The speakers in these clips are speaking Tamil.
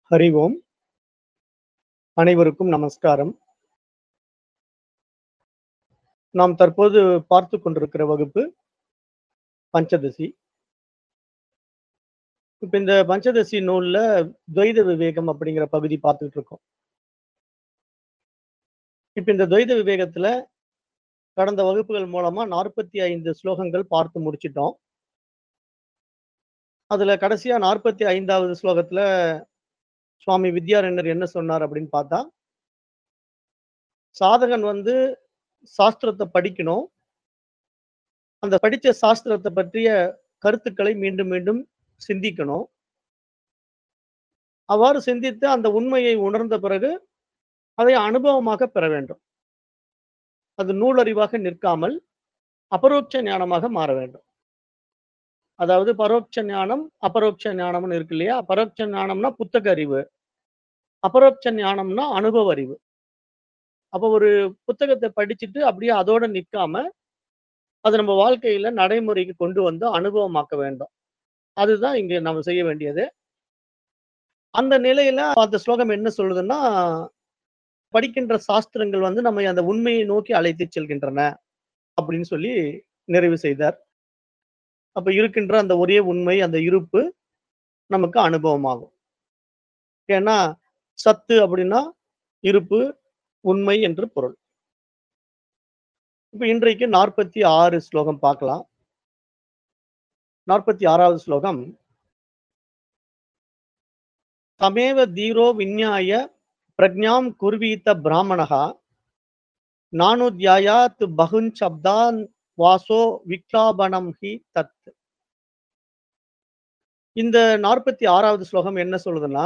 ஹரி ஓம் அனைவருக்கும் நமஸ்காரம் நாம் தற்போது பார்த்து கொண்டிருக்கிற வகுப்பு பஞ்சதசி இப்ப இந்த பஞ்சதசி நூல்ல துவைத விவேகம் அப்படிங்கிற பகுதி பார்த்துட்டு இருக்கோம் இப்ப இந்த துவைத விவேகத்துல கடந்த வகுப்புகள் மூலமா நாற்பத்தி ஐந்து ஸ்லோகங்கள் பார்த்து முடிச்சிட்டோம் அதுல கடைசியா நாற்பத்தி ஐந்தாவது ஸ்லோகத்துல சுவாமி வித்யாரண்யர் என்ன சொன்னார் அப்படின்னு பார்த்தா சாதகன் வந்து சாஸ்திரத்தை படிக்கணும் அந்த படிச்ச சாஸ்திரத்தை பற்றிய கருத்துக்களை மீண்டும் மீண்டும் சிந்திக்கணும் அவ்வாறு சிந்தித்து அந்த உண்மையை உணர்ந்த பிறகு அதை அனுபவமாக பெற வேண்டும் அது நூலறிவாக நிற்காமல் அபரோட்ச ஞானமாக மாற வேண்டும் அதாவது பரோட்ச ஞானம் அபரோட்ச ஞானம்னு இருக்கு இல்லையா பரோட்ச ஞானம்னா புத்தக அறிவு அபரோட்ச ஞானம்னா அனுபவ அறிவு அப்போ ஒரு புத்தகத்தை படிச்சுட்டு அப்படியே அதோட நிற்காம அது நம்ம வாழ்க்கையில நடைமுறைக்கு கொண்டு வந்து அனுபவமாக்க வேண்டும் அதுதான் இங்க நம்ம செய்ய வேண்டியது அந்த நிலையில அந்த ஸ்லோகம் என்ன சொல்லுதுன்னா படிக்கின்ற சாஸ்திரங்கள் வந்து நம்ம அந்த உண்மையை நோக்கி அழைத்து செல்கின்றன அப்படின்னு சொல்லி நிறைவு செய்தார் அப்ப இருக்கின்ற அந்த ஒரே உண்மை அந்த இருப்பு நமக்கு அனுபவமாகும் ஏன்னா சத்து அப்படின்னா இருப்பு உண்மை என்று பொருள் இப்ப இன்றைக்கு நாற்பத்தி ஆறு ஸ்லோகம் பார்க்கலாம் நாற்பத்தி ஆறாவது ஸ்லோகம் தமேவ தீரோ விஞ்ஞாய பிரஜாம் குர்வீத பிராமணா நானுத்யாயாத் பகுன் சப்தான் வாசோ விக்லாபனம் ஹி தத் இந்த நாற்பத்தி ஆறாவது ஸ்லோகம் என்ன சொல்லுதுன்னா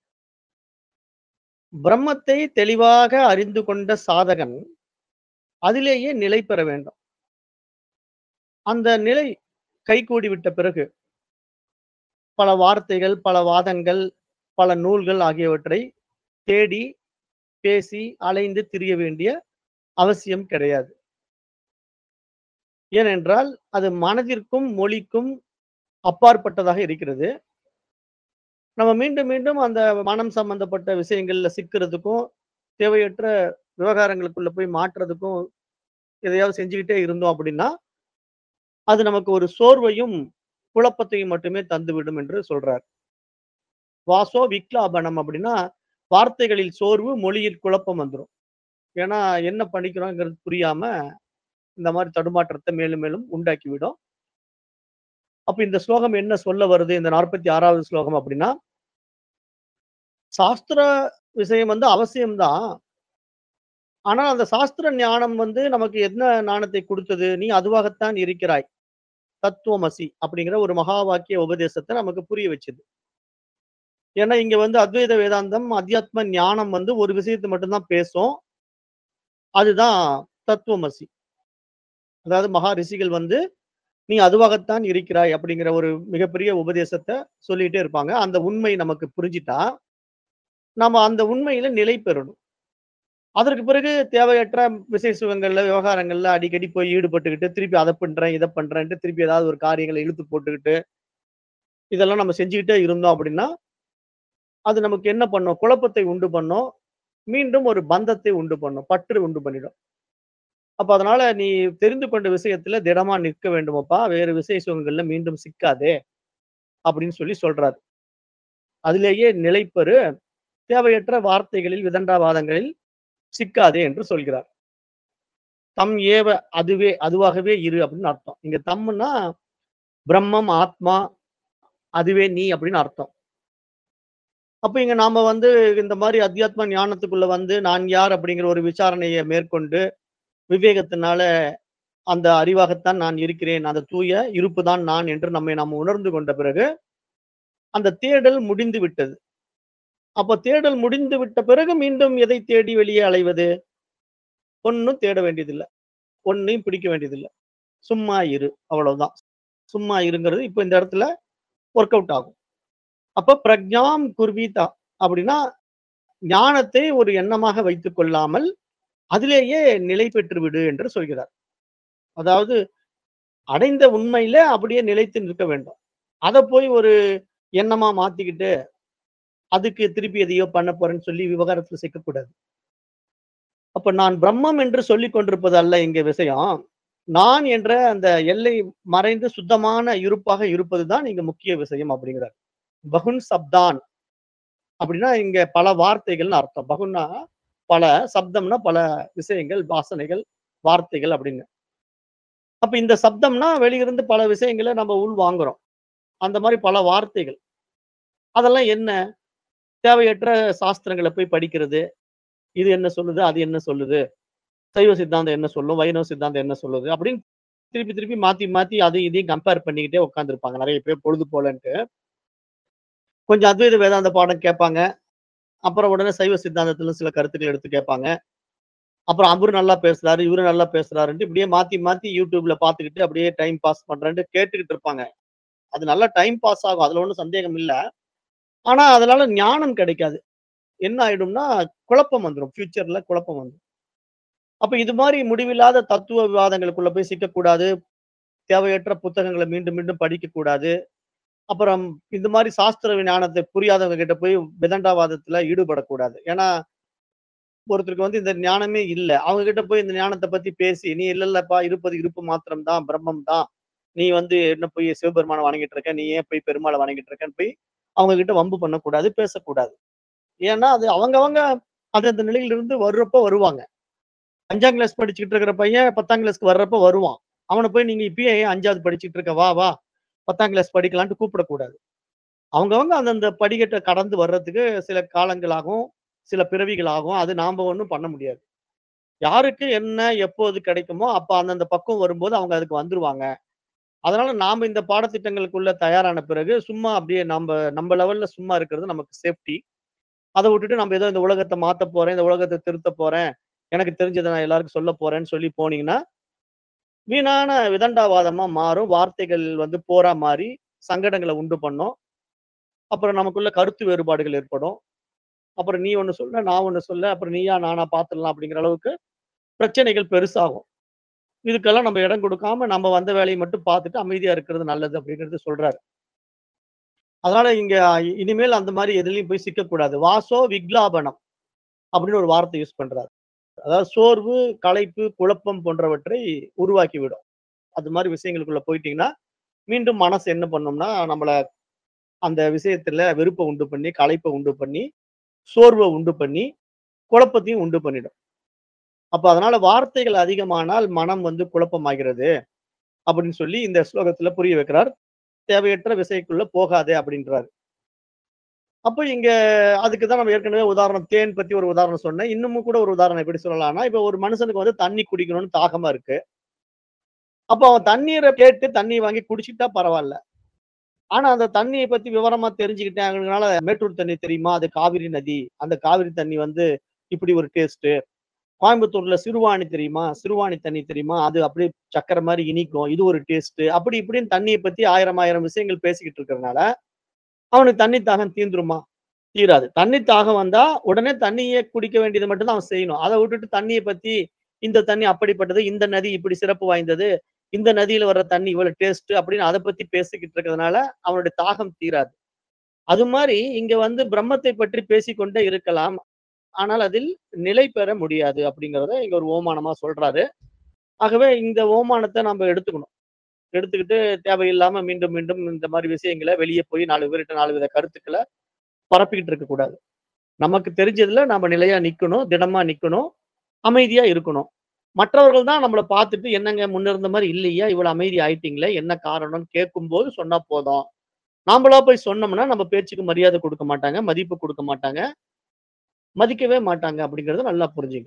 பிரம்மத்தை தெளிவாக அறிந்து கொண்ட சாதகன் அதிலேயே நிலை பெற வேண்டும் அந்த நிலை கைகூடி விட்ட பிறகு பல வார்த்தைகள் பல வாதங்கள் பல நூல்கள் ஆகியவற்றை தேடி பேசி அலைந்து திரிய வேண்டிய அவசியம் கிடையாது ஏனென்றால் அது மனதிற்கும் மொழிக்கும் அப்பாற்பட்டதாக இருக்கிறது நம்ம மீண்டும் மீண்டும் அந்த மனம் சம்பந்தப்பட்ட விஷயங்கள்ல சிக்கிறதுக்கும் தேவையற்ற விவகாரங்களுக்குள்ள போய் மாற்றுறதுக்கும் எதையாவது செஞ்சுக்கிட்டே இருந்தோம் அப்படின்னா அது நமக்கு ஒரு சோர்வையும் குழப்பத்தையும் மட்டுமே தந்துவிடும் என்று சொல்றார் வாசோ விக்லாபனம் அப்படின்னா வார்த்தைகளில் சோர்வு மொழியில் குழப்பம் வந்துடும் ஏன்னா என்ன பண்ணிக்கிறோங்கிறது புரியாம இந்த மாதிரி தடுமாற்றத்தை மேலும் மேலும் உண்டாக்கி விடும் அப்ப இந்த ஸ்லோகம் என்ன சொல்ல வருது இந்த நாற்பத்தி ஆறாவது ஸ்லோகம் அப்படின்னா சாஸ்திர விஷயம் வந்து அவசியம்தான் ஆனா அந்த சாஸ்திர ஞானம் வந்து நமக்கு என்ன ஞானத்தை கொடுத்தது நீ அதுவாகத்தான் இருக்கிறாய் தத்துவமசி அப்படிங்கிற ஒரு மகா வாக்கிய உபதேசத்தை நமக்கு புரிய வச்சது ஏன்னா இங்க வந்து அத்வைத வேதாந்தம் அத்தியாத்ம ஞானம் வந்து ஒரு விஷயத்தை மட்டும்தான் பேசும் அதுதான் தத்துவமசி அதாவது மகா ரிஷிகள் வந்து நீ அதுவாகத்தான் இருக்கிறாய் அப்படிங்கிற ஒரு மிகப்பெரிய உபதேசத்தை சொல்லிட்டே இருப்பாங்க அந்த உண்மை நமக்கு புரிஞ்சிட்டா நம்ம அந்த உண்மையில நிலை பெறணும் அதற்கு பிறகு தேவையற்ற விசேஷங்கள்ல விவகாரங்கள்ல அடிக்கடி போய் ஈடுபட்டுக்கிட்டு திருப்பி அதை பண்றேன் இதை பண்றேன்ட்டு திருப்பி ஏதாவது ஒரு காரியங்களை இழுத்து போட்டுக்கிட்டு இதெல்லாம் நம்ம செஞ்சுக்கிட்டே இருந்தோம் அப்படின்னா அது நமக்கு என்ன பண்ணும் குழப்பத்தை உண்டு பண்ணும் மீண்டும் ஒரு பந்தத்தை உண்டு பண்ணும் பற்று உண்டு பண்ணிடும் அப்ப அதனால நீ தெரிந்து கொண்ட விஷயத்துல திடமா நிற்க வேண்டுமப்பா வேறு விசேஷங்கள்ல மீண்டும் சிக்காதே அப்படின்னு சொல்லி சொல்றாரு அதிலேயே நிலைப்பெறு தேவையற்ற வார்த்தைகளில் விதண்டாவாதங்களில் சிக்காதே என்று சொல்கிறார் தம் ஏவ அதுவே அதுவாகவே இரு அப்படின்னு அர்த்தம் இங்க தம்னா பிரம்மம் ஆத்மா அதுவே நீ அப்படின்னு அர்த்தம் அப்ப இங்க நாம வந்து இந்த மாதிரி அத்தியாத்ம ஞானத்துக்குள்ள வந்து நான் யார் அப்படிங்கிற ஒரு விசாரணையை மேற்கொண்டு விவேகத்தினால அந்த அறிவாகத்தான் நான் இருக்கிறேன் அந்த தூய இருப்பு தான் நான் என்று நம்மை நாம் உணர்ந்து கொண்ட பிறகு அந்த தேடல் முடிந்து விட்டது அப்ப தேடல் முடிந்து விட்ட பிறகு மீண்டும் எதை தேடி வெளியே அலைவது ஒன்னும் தேட வேண்டியதில்லை ஒன்னையும் பிடிக்க வேண்டியதில்லை சும்மா இரு அவ்வளவுதான் சும்மா இருங்கிறது இப்ப இந்த இடத்துல ஒர்க் அவுட் ஆகும் அப்ப பிரஜாம் குர்வீதா அப்படின்னா ஞானத்தை ஒரு எண்ணமாக வைத்துக் கொள்ளாமல் அதிலேயே நிலை பெற்று விடு என்று சொல்கிறார் அதாவது அடைந்த உண்மையில அப்படியே நிலைத்து நிற்க வேண்டும் அதை போய் ஒரு எண்ணமா மாத்திக்கிட்டு அதுக்கு திருப்பி எதையோ பண்ண போறேன்னு சொல்லி விவகாரத்துல சிக்கக்கூடாது. அப்ப நான் பிரம்மம் என்று சொல்லிக் கொண்டிருப்பது அல்ல இங்க விஷயம். நான் என்ற அந்த எல்லை மறைந்து சுத்தமான இருப்பாக இருப்பது தான் இங்க முக்கிய விஷயம் அப்படிங்கிறார். பகுன் சப்தான் அப்படின்னா இங்க பல வார்த்தைகள்னு அர்த்தம். பகுன்னா பல, சப்தம்னா பல விஷயங்கள், வாசனைகள், வார்த்தைகள் அப்படின்னு. அப்ப இந்த சப்தம்னா வெளியிருந்து பல விஷயங்கள நம்ம உள் வாங்குறோம். அந்த மாரி பல வார்த்தைகள். அதெல்லாம் என்ன? தேவையற்ற சாஸ்திரங்கள போய் படிக்கிறது. இது என்ன சொல்லுது? அது என்ன சொல்லுது? சைவ சித்தாந்தம் என்ன சொல்லும்? வைணவ சித்தாந்தம் என்ன சொல்லுது? அப்படின்னு திருப்பி திருப்பி மாத்தி மாத்தி அதையும் இதையும் கம்பேர் பண்ணிக்கிட்டே உட்கார்ந்திருப்பாங்க நெறைய பேர் பொழுது போலன்ட்டு. கொஞ்சம் அத்வைத வேதாந்த பாடம் கேட்பாங்க. அப்புறம் உடனே சைவ சித்தாந்தத்துல சில கருத்துக்கள் எடுத்து கேட்பாங்க. அப்புறம் அவரு நல்லா பேசுறாரு, இவரு நல்லா பேசுறாருன்ட்டு இப்படியே மாத்தி மாத்தி YouTubeல பார்த்துக்கிட்டு அப்படியே டைம் பாஸ் பண்றேன்ட்டு கேட்டுக்கிட்டு இருப்பாங்க. அது நல்லா டைம் பாஸ் ஆகும். அதுல ஒண்ணும் சந்தேகம் இல்ல. ஆனா அதனால ஞானம் கிடைக்காது. என்ன ஆயிடும்னா குழப்பம் வந்துரும். ஃபியூச்சர்ல குழப்பம் வந்துரும். அப்ப இது மாரி முடிவில்லாத தத்துவ விவாதங்களுக்குள்ள போய் சிக்கக்கூடாது. தேவையற்ற புத்தகங்கள மீண்டும் மீண்டும் படிக்கக்கூடாது. அப்புறம் இந்த மாரி சாஸ்திர ஞானத்தை புரியாதவங்க கிட்ட போய் விதண்டாவாதத்துல ஈடுபடக்கூடாது. ஏன்னா ஒருத்தருக்கு வந்து இந்த ஞானமே இல்ல. அவங்க கிட்ட போய் இந்த ஞானத்த பத்தி பேசி, "நீ இல்ல இல்லப்பா இருப்பது இருப்பு மாத்திரம் தான், பிரம்மம் தான். நீ வந்து என்ன போய் சிவபெருமான வணங்கிட்டு இருக்க. நீ ஏன் போய் பெருமாள வணங்கிட்டு இருக்கன்னு" போய் அவங்க கிட்ட வம்பு பண்ணக்கூடாது, பேசக்கூடாது. ஏன்னா அது அவங்கவங்க அது அந்த நிலையிலிருந்து வர்றப்ப வருவாங்க. 5ஆம் கிளாஸ் படிச்சுக்கிட்டு இருக்கிற பையன் 10ஆம் கிளாஸ்க்கு வர்றப்ப வருவான். அவன போய் நீங்க இப்பயே ஏன் 5வது படிச்சுட்டு இருக்க? வா, வா 10ஆம் கிளாஸ் படிக்கலான்ட்டு கூப்பிடக்கூடாது. அவங்கவங்க அந்தந்த படிக்கட்ட கடந்து வர்றதுக்கு சில காலங்கள் ஆகும். சில பிறவிகள் ஆகும். அது நாம ஒண்ணும் பண்ண முடியாது. யாருக்கு என்ன எப்போது கிடைக்குமோ, அப்ப அந்தந்த பக்குவம் வரும்போது அவங்க அதுக்கு வந்துருவாங்க. அதனால நாம இந்த பாடத்திட்டங்களுக்குள்ள தயாரான பிறகு, சும்மா அப்படியே நம்ப நம்ப லெவல்ல சும்மா இருக்கிறது நமக்கு சேஃப்டி. அத விட்டுட்டு நம்ம ஏதோ இந்த உலகத்த மாத்தப் போறேன், இந்த உலகத்த திருத்தப் போறேன், எனக்கு தெரிஞ்சத நான் எல்லாருக்கும் சொல்லப் போறேன்னு சொல்லி போனீங்கன்னா, வீணான விதண்டாவாதமா மாறும். வார்த்தைகள் வந்து போரா மாறி சங்கடங்கள உண்டு பண்ணும். அப்புறம் நமக்குள்ள கருத்து வேறுபாடுகள் ஏற்படும். அப்புறம் நீ ஒண்ணு சொல்ல, நான் ஒண்ணு சொல்ல, அப்புறம் நீயா நானா பார்த்துடலாம் அப்படிங்கிற அளவுக்கு பிரச்சனைகள் பெருசாகும். இதுக்கெல்லாம் நம்ம இடம் கொடுக்காம நம்ம வந்த வேலைய மட்டும் பார்த்துட்டு அமைதியா இருக்கிறது நல்லது அப்படிங்கிறது சொல்றாரு. அதனால இங்க இனிமேல் அந்த மாரி எதுலயும் போய் சிக்கக்கூடாது. வாசோ விக்லாபனம் அப்படின்னு ஒரு வார்த்தை யூஸ் பண்றாரு. அதாவது சோர்வு, களைப்பு, குழப்பம் போன்றவற்றை உருவாக்கிவிடும். அது மாரி விஷயங்களுக்குள்ள போயிட்டீங்கன்னா, மீண்டும் மனசு என்ன பண்ணும்னா, நம்மள அந்த விஷயத்துல வெறுப்ப உண்டு பண்ணி, களைப்ப உண்டு பண்ணி, சோர்வ உண்டு பண்ணி, குழப்பத்தையும் உண்டு பண்ணிடும். அப்ப அதனால வார்த்தைகள் அதிகமானால் மனம் வந்து குழப்பமாகிறது. அப்படின்னு சொல்லி இந்த ஸ்லோகத்துல புரிய வைக்கிறார். தேவையற்ற விஷயக்குள்ள போகாதே அப்படின்றாரு. அப்ப இங்க அதுக்கு தான் நம்ம ஏற்கனவே உதாரணம் தேன் பத்தி ஒரு உதாரணம் சொன்னேன். இன்னமும் கூட ஒரு உதாரணம் எப்படி சொல்லலாம்னா, இப்ப ஒரு மனுஷனுக்கு வந்து தண்ணி குடிக்கணும்னு தாகமா இருக்கு. அப்ப அவன் தண்ணீர கேட்டு தண்ணி வாங்கி குடிச்சிட்டா பரவால்ல. ஆனா அந்த தண்ணிய பத்தி விவரமா தெரிஞ்சுக்கிட்டேங்கறதுனால மேட்டூர் தண்ணி தெரியுமா? அது காவிரி நதி. அந்த காவிரி தண்ணி வந்து இப்படி ஒரு டேஸ்ட்டு. கோயம்புத்தூர்ல சிறுவாணி தெரியுமா? சிறுவாணி தண்ணி தெரியுமா? அது அப்படியே சர்க்கரை மாரி இனிக்கும். இது ஒரு டேஸ்ட்டு. அப்படி இப்படின்னு தண்ணிய பத்தி 1000 1000 விஷயங்கள் பேசிக்கிட்டு இருக்கிறனால, அவனுக்கு தண்ணி தாகம் தீந்துருமா? தீராது. தண்ணி தாகம் வந்தா உடனே தண்ணிய குடிக்க வேண்டியது மட்டும் தான் அவன் செய்யணும். அத விட்டுட்டு தண்ணிய பத்தி இந்த தண்ணி அப்படிப்பட்டது, இந்த நதி இப்படி சிறப்பு வாய்ந்தது, இந்த நதியில வர்ற தண்ணி இவ்வளவு டேஸ்ட்டு அப்படின்னு அத பத்தி பேசிக்கிட்டு இருக்கிறதுனால, அவனுடைய தாகம் தீராது. அது மாரி இங்க வந்து பிரம்மத்தை பற்றி பேசிக்கொண்டே இருக்கலாம். ஆனால் அதில் நிலை பெற முடியாது அப்படிங்கிறத இங்க ஒரு ஓமானமா சொல்றாரு. ஆகவே இந்த ஓமானத்த நம்ம எடுத்துக்கணும். எடுத்துக்கிட்டு தேவையில்லாம மீண்டும் மீண்டும் இந்த மாரி விஷயங்கள வெளிய போய் 4 பேர்ட்ட 4 வித கருத்துக்கள பரப்பிக்கிட்டு இருக்கக்கூடாது. நமக்கு தெரிஞ்சதுல நாம நிலையா நிக்கணும், திடமா நிக்கணும், அமைதியா இருக்கணும். மற்றவர்கள் தான் நம்மள பார்த்துட்டு என்னங்க முன்ன இருந்த மாரி இல்லையே, இவ்வளவு அமைதி ஆயிட்டீங்களே, என்ன காரணம்னு கேட்கும்போது சொன்னா போதும். நாமளா போய் சொன்னோம்னா நம்ம பேச்சுக்கு மரியாதை குடுக்க மாட்டாங்க, மதிப்பு குடுக்க மாட்டாங்க. மதிக்கவே மாட்டாங்க அப்படிங்கிறத நல்லா புரிஞ்சுங்க.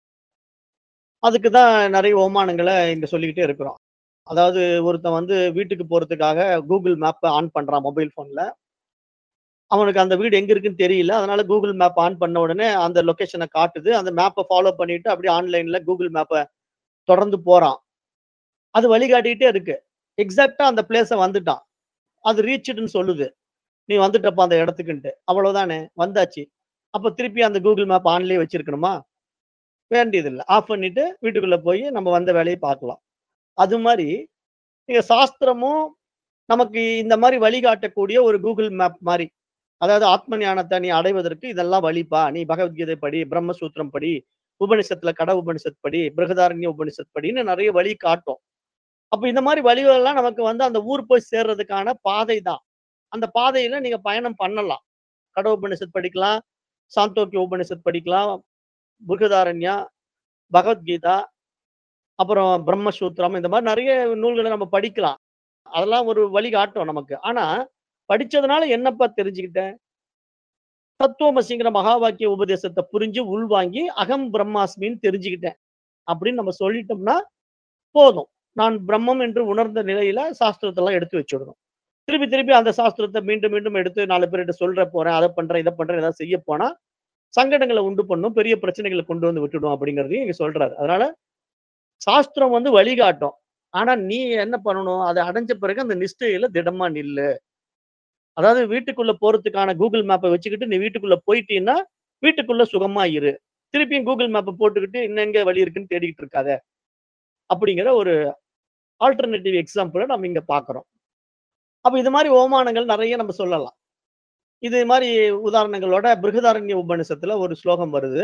அதுக்கு தான் நெறைய ஓமானங்கள இங்க சொல்லிக்கிட்டே இருக்கிறோம். அதாவது ஒருத்தன் வந்து வீட்டுக்கு போறதுக்காக Google மேப்ப ஆன் பண்றான் மொபைல் ஃபோன்ல. அவனுக்கு அந்த வீடு எங்க இருக்குன்னு தெரியல. அதனால Google மேப் ஆன் பண்ண உடனே அந்த லொகேஷன காட்டுது. அந்த மேப்ப ஃபாலோ பண்ணிட்டு அப்படியே ஆன்லைன்ல Google மேப்ப தொடர்ந்து போறான். அது வழிகாட்டிக்கிட்டே இருக்கு. எக்ஸாக்ட்டா அந்த பிளேஸ வந்துட்டான். அது ரீச்டுன்னு சொல்லுது. நீ வந்துட்டப்பா அந்த இடத்துக்குன்ட்டு. அவ்வளவுதானே வந்தாச்சு. அப்ப திருப்பி அந்த Google மேப் ஆன்லயே வச்சிருக்கணுமா? வேண்டியதில்ல. ஆஃப் பண்ணிட்டு வீட்டுக்குள்ள போய் நம்ம வந்த வேலைய பார்க்கலாம். அது மாரி இங்க சாஸ்திரமும் நமக்கு இந்த மாரி வழிகாட்டக்கூடிய ஒரு Google மேப் மாரி. அதாவது ஆத்ம ஞானத்தை நீ அடைவதற்கு இதெல்லாம் வழிப்பா நீ பகவத்கீதை படி பிரம்மசூத்திரம் படி உபனிஷத்துல கட உபனிஷத் படி பிருகதாரண்ய உபனிஷத் படின்னு நிறைய வழி காட்டும் அப்ப இந்த மாதிரி வழிகள் எல்லாம் நமக்கு வந்து அந்த ஊர் போய் சேர்றதுக்கான பாதை தான் அந்த பாதையில நீங்க பயணம் பண்ணலாம் கட உபனிஷத் படிக்கலாம் சாந்தோக்கிய உபனிஷத் படிக்கலாம் பிருகதாரண்யா பகவத்கீதா அப்புறம் பிரம்மசூத்திரம் இந்த மாதிரி நிறைய நூல்களை நம்ம படிக்கலாம் அதெல்லாம் ஒரு வழி காட்டும் நமக்கு ஆனா படிச்சதுனால என்னப்பா தெரிஞ்சுக்கிட்டேன் தத்துவமசிங்கிற மகா வாக்கிய உபதேசத்தை புரிஞ்சு உள்வாங்கி அகம் பிரம்மாஸ்மின்னு தெரிஞ்சுக்கிட்டேன் அப்படின்னு நம்ம சொல்லிட்டோம்னா போதும் நான் பிரம்மம் என்று உணர்ந்த நிலையில சாஸ்திரத்தெல்லாம் எடுத்து வச்சுடணும் திருப்பி திருப்பி அந்த சாஸ்திரத்தை மீண்டும் மீண்டும் எடுத்து நாலு பேர்கிட்ட சொல்ற போறேன் அதை பண்றேன் இதை பண்றேன் ஏதாவது செய்ய போனா சங்கடங்களை உண்டு பண்ணும் பெரிய பிரச்சனைகளை கொண்டு வந்து விட்டுடும் அப்படிங்கறதையும் இங்க சொல்றாரு அதனால சாஸ்திரம் வந்து வழிகாட்டும் ஆனா நீ என்ன பண்ணணும் அதை அடைஞ்ச பிறகு அந்த நிஷ்டையில திடமா நில்லு அதாவது வீட்டுக்குள்ள போறதுக்கான கூகுள் மேப்பை வச்சுக்கிட்டு நீ வீட்டுக்குள்ள போயிட்டீன்னா வீட்டுக்குள்ள சுகமா இரு திருப்பியும் கூகுள் மேப்பை போட்டுக்கிட்டு இன்னும் எங்க வழி இருக்குன்னு தேடிக்கிட்டு இருக்காத அப்படிங்கிற ஒரு ஆல்டர்னேட்டிவ் எக்ஸாம்பிளை நம்ம இங்க பாக்குறோம் அப்ப இது மாதிரி ஓமானங்கள் நிறைய நம்ம சொல்லலாம் இது மாதிரி உதாரணங்களோட பிருகதாரண்ய உபநிஷத்துல ஒரு ஸ்லோகம் வருது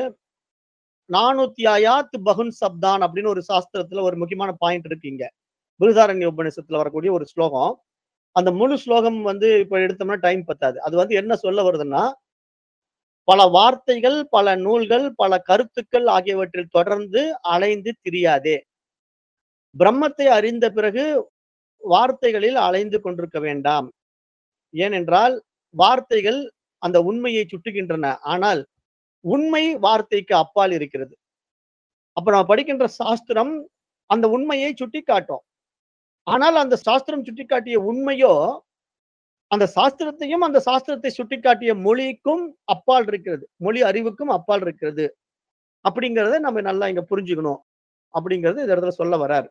நானூத்தியாயாத் பகுன் சப்தான் அப்படின்னு ஒரு சாஸ்திரத்துல ஒரு முக்கியமான பாயிண்ட் இருக்கு இங்க பிருகதாரண்ய உபநிஷத்துல வரக்கூடிய ஒரு ஸ்லோகம் அந்த முழு ஸ்லோகம் வந்து இப்ப எடுத்தோம்னா டைம் பத்தாது அது வந்து என்ன சொல்ல வருதுன்னா பல வார்த்தைகள் பல நூல்கள் பல கருத்துக்கள் ஆகியவற்றில் தொடர்ந்து அலைந்து திரியாதே பிரம்மத்தை அறிந்த பிறகு வார்த்தைகளில் அலைந்து கொண்டிருக்க வேண்டாம் ஏனென்றால் வார்த்தைகள் அந்த உண்மையை சுட்டுகின்றன ஆனால் உண்மை வார்த்தைக்கு அப்பால் இருக்கிறது அப்ப நம்ம படிக்கின்ற சாஸ்திரம் அந்த உண்மையை சுட்டி காட்டும் ஆனால் அந்த சாஸ்திரம் சுட்டிக்காட்டிய உண்மையோ அந்த சாஸ்திரத்தையும் அந்த சாஸ்திரத்தை சுட்டிக்காட்டிய மொழிக்கும் அப்பால் இருக்கிறது மொழி அறிவுக்கும் அப்பால் இருக்கிறது அப்படிங்கிறத நம்ம நல்லா இங்க புரிஞ்சுக்கணும் அப்படிங்கிறது இந்த இடத்துல சொல்ல வராரு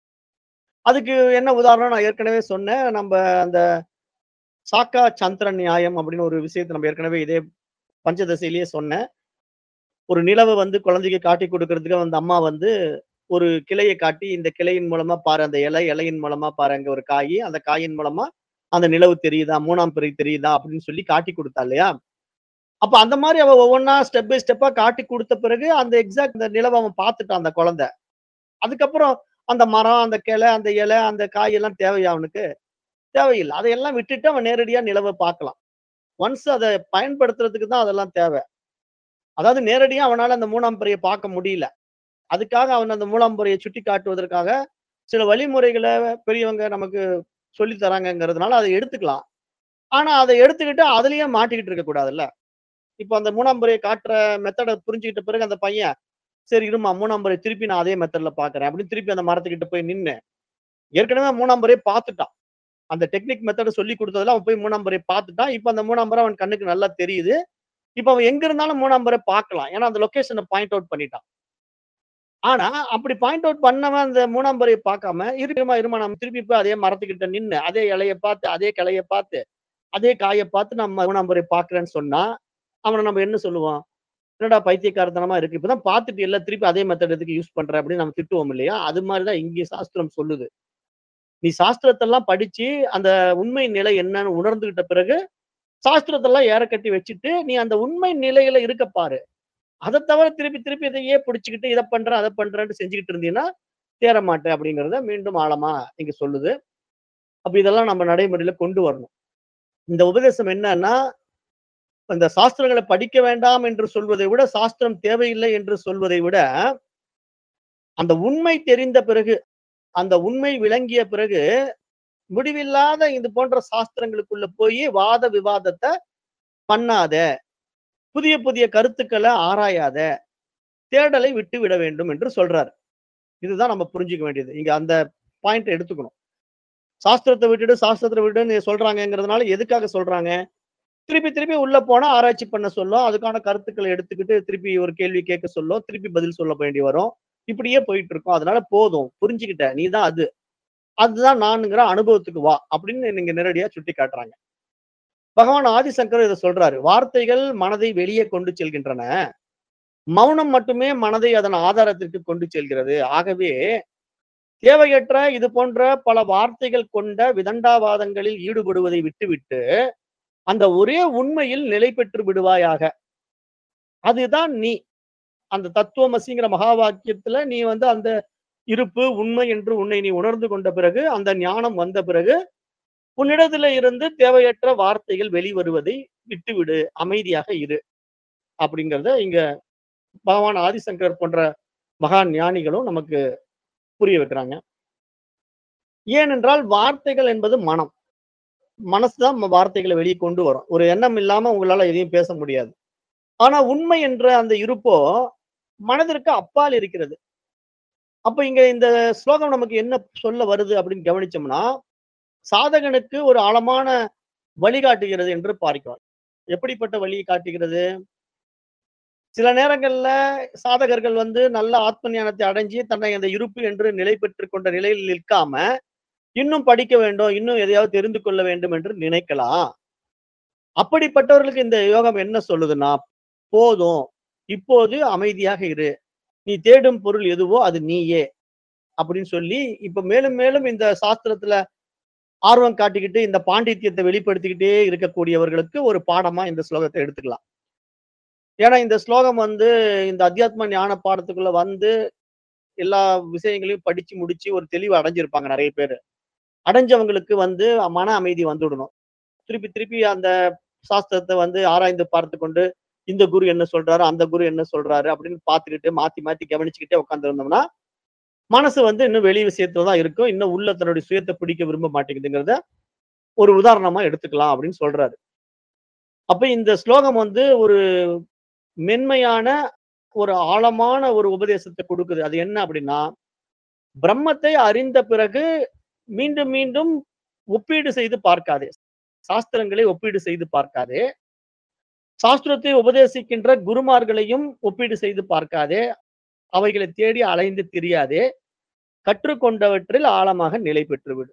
அதுக்கு என்ன உதாரணம் நான் ஏற்கனவே சொன்னேன் நம்ம அந்த சாக்கா சந்திர நியாயம் அப்படின்னு ஒரு விஷயத்தை நம்ம ஏற்கனவே இதே பஞ்சதசையிலேயே சொன்னேன் ஒரு நிலவை வந்து குழந்தைக்கு காட்டி கொடுக்கறதுக்கு அந்த அம்மா வந்து ஒரு கிளையை காட்டி இந்த கிளையின் மூலமா பாரு அந்த இலை இலையின் மூலமா பாரு அங்க ஒரு காய் அந்த காயின் மூலமா அந்த நிலவு தெரியுதா மூணாம் பிறை தெரியுதா அப்படின்னு சொல்லி காட்டி கொடுத்தா இல்லையா அப்ப அந்த மாதிரி அவ ஒவ்வொன்னா ஸ்டெப் பை ஸ்டெப்பா காட்டி கொடுத்த பிறகு அந்த எக்ஸாக்ட் அந்த நிலவை அவன் பார்த்துட்டான் அந்த குழந்தை அதுக்கப்புறம் அந்த மரம் அந்த கிளை அந்த இலை அந்த காய் எல்லாம் தேவையா அவனுக்கு தேவையில்லை அதையெல்லாம் விட்டுட்டு அவன் நேரடியா நிலவை பார்க்கலாம் ஒன்ஸ் அதை பயன்படுத்துறதுக்கு தான் அதெல்லாம் தேவை அதாவது நேரடியா அவனால அந்த மூணாம் பிறையை பார்க்க முடியல அதுக்காக அவன் அந்த மூணாம் பிறையை சுட்டி காட்டுவதற்காக சில வழிமுறைகளை பெரியவங்க நமக்கு சொல்லி தராங்கங்கிறதுனால அதை எடுத்துக்கலாம் ஆனா அதை எடுத்துக்கிட்டு அதுலயே மாட்டிக்கிட்டு இருக்க கூடாதுல்ல இப்போ அந்த மூணாம் முறையை காட்டுற மெத்தடை புரிஞ்சுக்கிட்ட பிறகு அந்த பையன் சரி இருமா மூணாம் முறை திருப்பி நான் அதே மெத்தட்ல பாக்குறேன் அப்படின்னு திருப்பி அந்த மரத்துக்கிட்ட போய் நின்னு ஏற்கனவே மூணாம் முறையை பார்த்துட்டான் அந்த டெக்னிக் மெத்தட் சொல்லி கொடுத்ததுல அவன் போய் மூணாம் முறை பார்த்துட்டான் இப்போ அந்த மூணாம் முறை அவன் கண்ணுக்கு நல்லா தெரியுது இப்போ அவன் எங்க இருந்தாலும் மூணாம் முறை பார்க்கலாம் ஏன்னா அந்த லொகேஷனை பாயிண்ட் அவுட் பண்ணிட்டான் ஆனா அப்படி பாயிண்ட் அவுட் பண்ணவன் அந்த மூணாம் முறையை பார்க்காம இருமா இருமா நம்ம திருப்பி போய் அதே மரத்துக்கிட்ட நின்னு அதே இலைய பார்த்து அதே கிளைய பார்த்து அதே காயை பார்த்து நம்ம மூணாம் முறை பார்க்கறேன்னு சொன்னா அவனை நம்ம என்ன சொல்லுவோம் என்னடா பைத்தியக்காரத்தனமா இருக்கு இப்பதான் பார்த்துட்டு எல்லாம் திருப்பி அதே மெத்தட் எதுக்கு யூஸ் பண்ற அப்படின்னு நம்ம திட்டுவோம் இல்லையா அது மாதிரிதான் இங்கே சாஸ்திரம் சொல்லுது நீ சாஸ்திரத்தெல்லாம் படிச்சு அந்த உண்மை நிலை என்னன்னு உணர்ந்துகிட்ட பிறகு சாஸ்திரத்தெல்லாம் ஏற கட்டி வச்சுட்டு நீ அந்த உண்மை நிலையில இருக்க பாரு அதை தவிர திருப்பி திருப்பி இதையே பிடிச்சிக்கிட்டு இதை பண்றேன் அதை பண்றேன்னு செஞ்சுக்கிட்டு இருந்தீங்கன்னா தேர மாட்டேன் அப்படிங்கிறத மீண்டும் ஆழமா இங்க சொல்லுது அப்ப இதெல்லாம் நம்ம நடைமுறையில கொண்டு வரணும் இந்த உபதேசம் என்னன்னா இந்த சாஸ்திரங்களை படிக்க வேண்டாம் என்று சொல்வதை விட சாஸ்திரம் தேவையில்லை என்று சொல்வதை விட அந்த உண்மை தெரிந்த பிறகு அந்த உண்மை விளங்கிய பிறகு முடிவில்லாத இது போன்ற சாஸ்திரங்களுக்குள்ள போய் வாத விவாதத்தை பண்ணாத புதிய புதிய கருத்துக்களை ஆராயாத தேடலை விட்டு விட வேண்டும் என்று சொல்றாரு இதுதான் நம்ம புரிஞ்சுக்க வேண்டியது இங்க அந்த பாயிண்ட் எடுத்துக்கணும் சாஸ்திரத்தை விட்டுட்டு சாஸ்திரத்தை விட்டுன்னு சொல்றாங்கங்கிறதுனால எதுக்காக சொல்றாங்க திருப்பி திருப்பி உள்ள போனா ஆராய்ச்சி பண்ண சொல்லும் அதுக்கான கருத்துக்களை எடுத்துக்கிட்டு திருப்பி ஒரு கேள்வி கேட்க சொல்லும் திருப்பி பதில் சொல்ல வேண்டி வரும் இப்படியே போயிட்டு இருக்கும் அதனால போதும் புரிஞ்சுக்கிட்ட நீ தான் அது அதுதான் நானுங்கிற அனுபவத்துக்கு வா அப்படின்னு நீங்க நேரடியா சுட்டி காட்டுறாங்க பகவான் ஆதிசங்கர் இதை சொல்றாரு வார்த்தைகள் மனதை வெளியே கொண்டு செல்கின்றன மௌனம் மட்டுமே மனதை அதன் ஆதாரத்திற்கு கொண்டு செல்கிறது ஆகவே தேவையற்ற இது போன்ற பல வார்த்தைகள் கொண்ட விதண்டாவாதங்களில் ஈடுபடுவதை விட்டுவிட்டு அந்த ஒரே உண்மையில் நிலை பெற்று விடுவாயாக அதுதான் நீ அந்த தத்துவமசிங்கிற மகா வாக்கியத்துல நீ வந்து அந்த இருப்பு உண்மை என்று உன்னை நீ உணர்ந்து கொண்ட பிறகு அந்த ஞானம் வந்த பிறகு உன்னிடத்துல இருந்து தேவையற்ற வார்த்தைகள் வெளிவருவதை விட்டுவிடு அமைதியாக இரு அப்படிங்கறத இங்க பகவான் ஆதிசங்கர் போன்ற மகா ஞானிகளும் நமக்கு புரிய வைக்கிறாங்க ஏனென்றால் வார்த்தைகள் என்பது மனம் மனசுதான் ம- வார்த்தைகளை வெளியே கொண்டு வரும் ஒரு எண்ணம் இல்லாம உங்களால எதையும் பேச முடியாது ஆனா உண்மை என்ற அந்த இருப்போ மனதிற்கு அப்பால் இருக்கிறது அப்ப இங்க இந்த ஸ்லோகம் நமக்கு என்ன சொல்ல வருது அப்படின்னு கவனிச்சோம்னா சாதகனுக்கு ஒரு ஆழமான வழிகாட்டுகிறது என்று பார்க்கிறோம் எப்படிப்பட்ட வழியை காட்டுகிறது சில நேரங்கள்ல சாதகர்கள் வந்து நல்ல ஆத்ம ஞானத்தை அடைஞ்சு தன்னை அந்த இருப்பு என்று நிலை பெற்று கொண்ட நிலையில் நிற்காம இன்னும் படிக்க வேண்டும் இன்னும் எதையாவது தெரிந்து கொள்ள வேண்டும் என்று நினைக்கலாம் அப்படிப்பட்டவர்களுக்கு இந்த யோகம் என்ன சொல்லுதுன்னா போதும் இப்போது அமைதியாக இரு நீ தேடும் பொருள் எதுவோ அது நீயே அப்படின்னு சொல்லி இப்ப மேலும் மேலும் இந்த சாஸ்திரத்துல ஆர்வம் காட்டிக்கிட்டு இந்த பாண்டித்யத்தை வெளிப்படுத்திக்கிட்டே இருக்கக்கூடியவர்களுக்கு ஒரு பாடமா இந்த ஸ்லோகத்தை எடுத்துக்கலாம் ஏன்னா இந்த ஸ்லோகம் வந்து இந்த அத்தியாத்ம ஞான பாடத்துக்குள்ள வந்து எல்லா விஷயங்களையும் படிச்சு முடிச்சு ஒரு தெளிவு அடைஞ்சிருப்பாங்க நிறைய பேர் அடைஞ்சவங்களுக்கு வந்து மன அமைதி வந்துடணும் திருப்பி திருப்பி அந்த சாஸ்திரத்தை வந்து ஆராய்ந்து பார்த்து கொண்டு இந்த குரு என்ன சொல்றாரு அந்த குரு என்ன சொல்றாரு அப்படின்னு பார்த்துக்கிட்டு மாத்தி மாத்தி கவனிச்சுக்கிட்டே உட்காந்துருந்தோம்னா மனசு வந்து இன்னும் வெளி விஷயத்துல தான் இருக்கும் இன்னும் உள்ள தன்னுடைய சுயத்தை பிடிக்க விரும்ப மாட்டேங்குதுங்கிறத ஒரு உதாரணமா எடுத்துக்கலாம் அப்படின்னு சொல்றாரு அப்ப இந்த ஸ்லோகம் வந்து ஒரு மென்மையான ஒரு ஆழமான ஒரு உபதேசத்தை கொடுக்குது அது என்ன அப்படின்னா பிரம்மத்தை அறிந்த பிறகு மீண்டும் மீண்டும் ஒப்பீடு செய்து பார்க்காதே சாஸ்திரங்களை ஒப்பீடு செய்து பார்க்காதே சாஸ்திரத்தை உபதேசிக்கின்ற குருமார்களையும் ஒப்பீடு செய்து பார்க்காதே அவைகளை தேடி அலைந்து திரியாதே கற்றுக்கொண்டவற்றில் ஆழமாக நிலை பெற்றுவிடு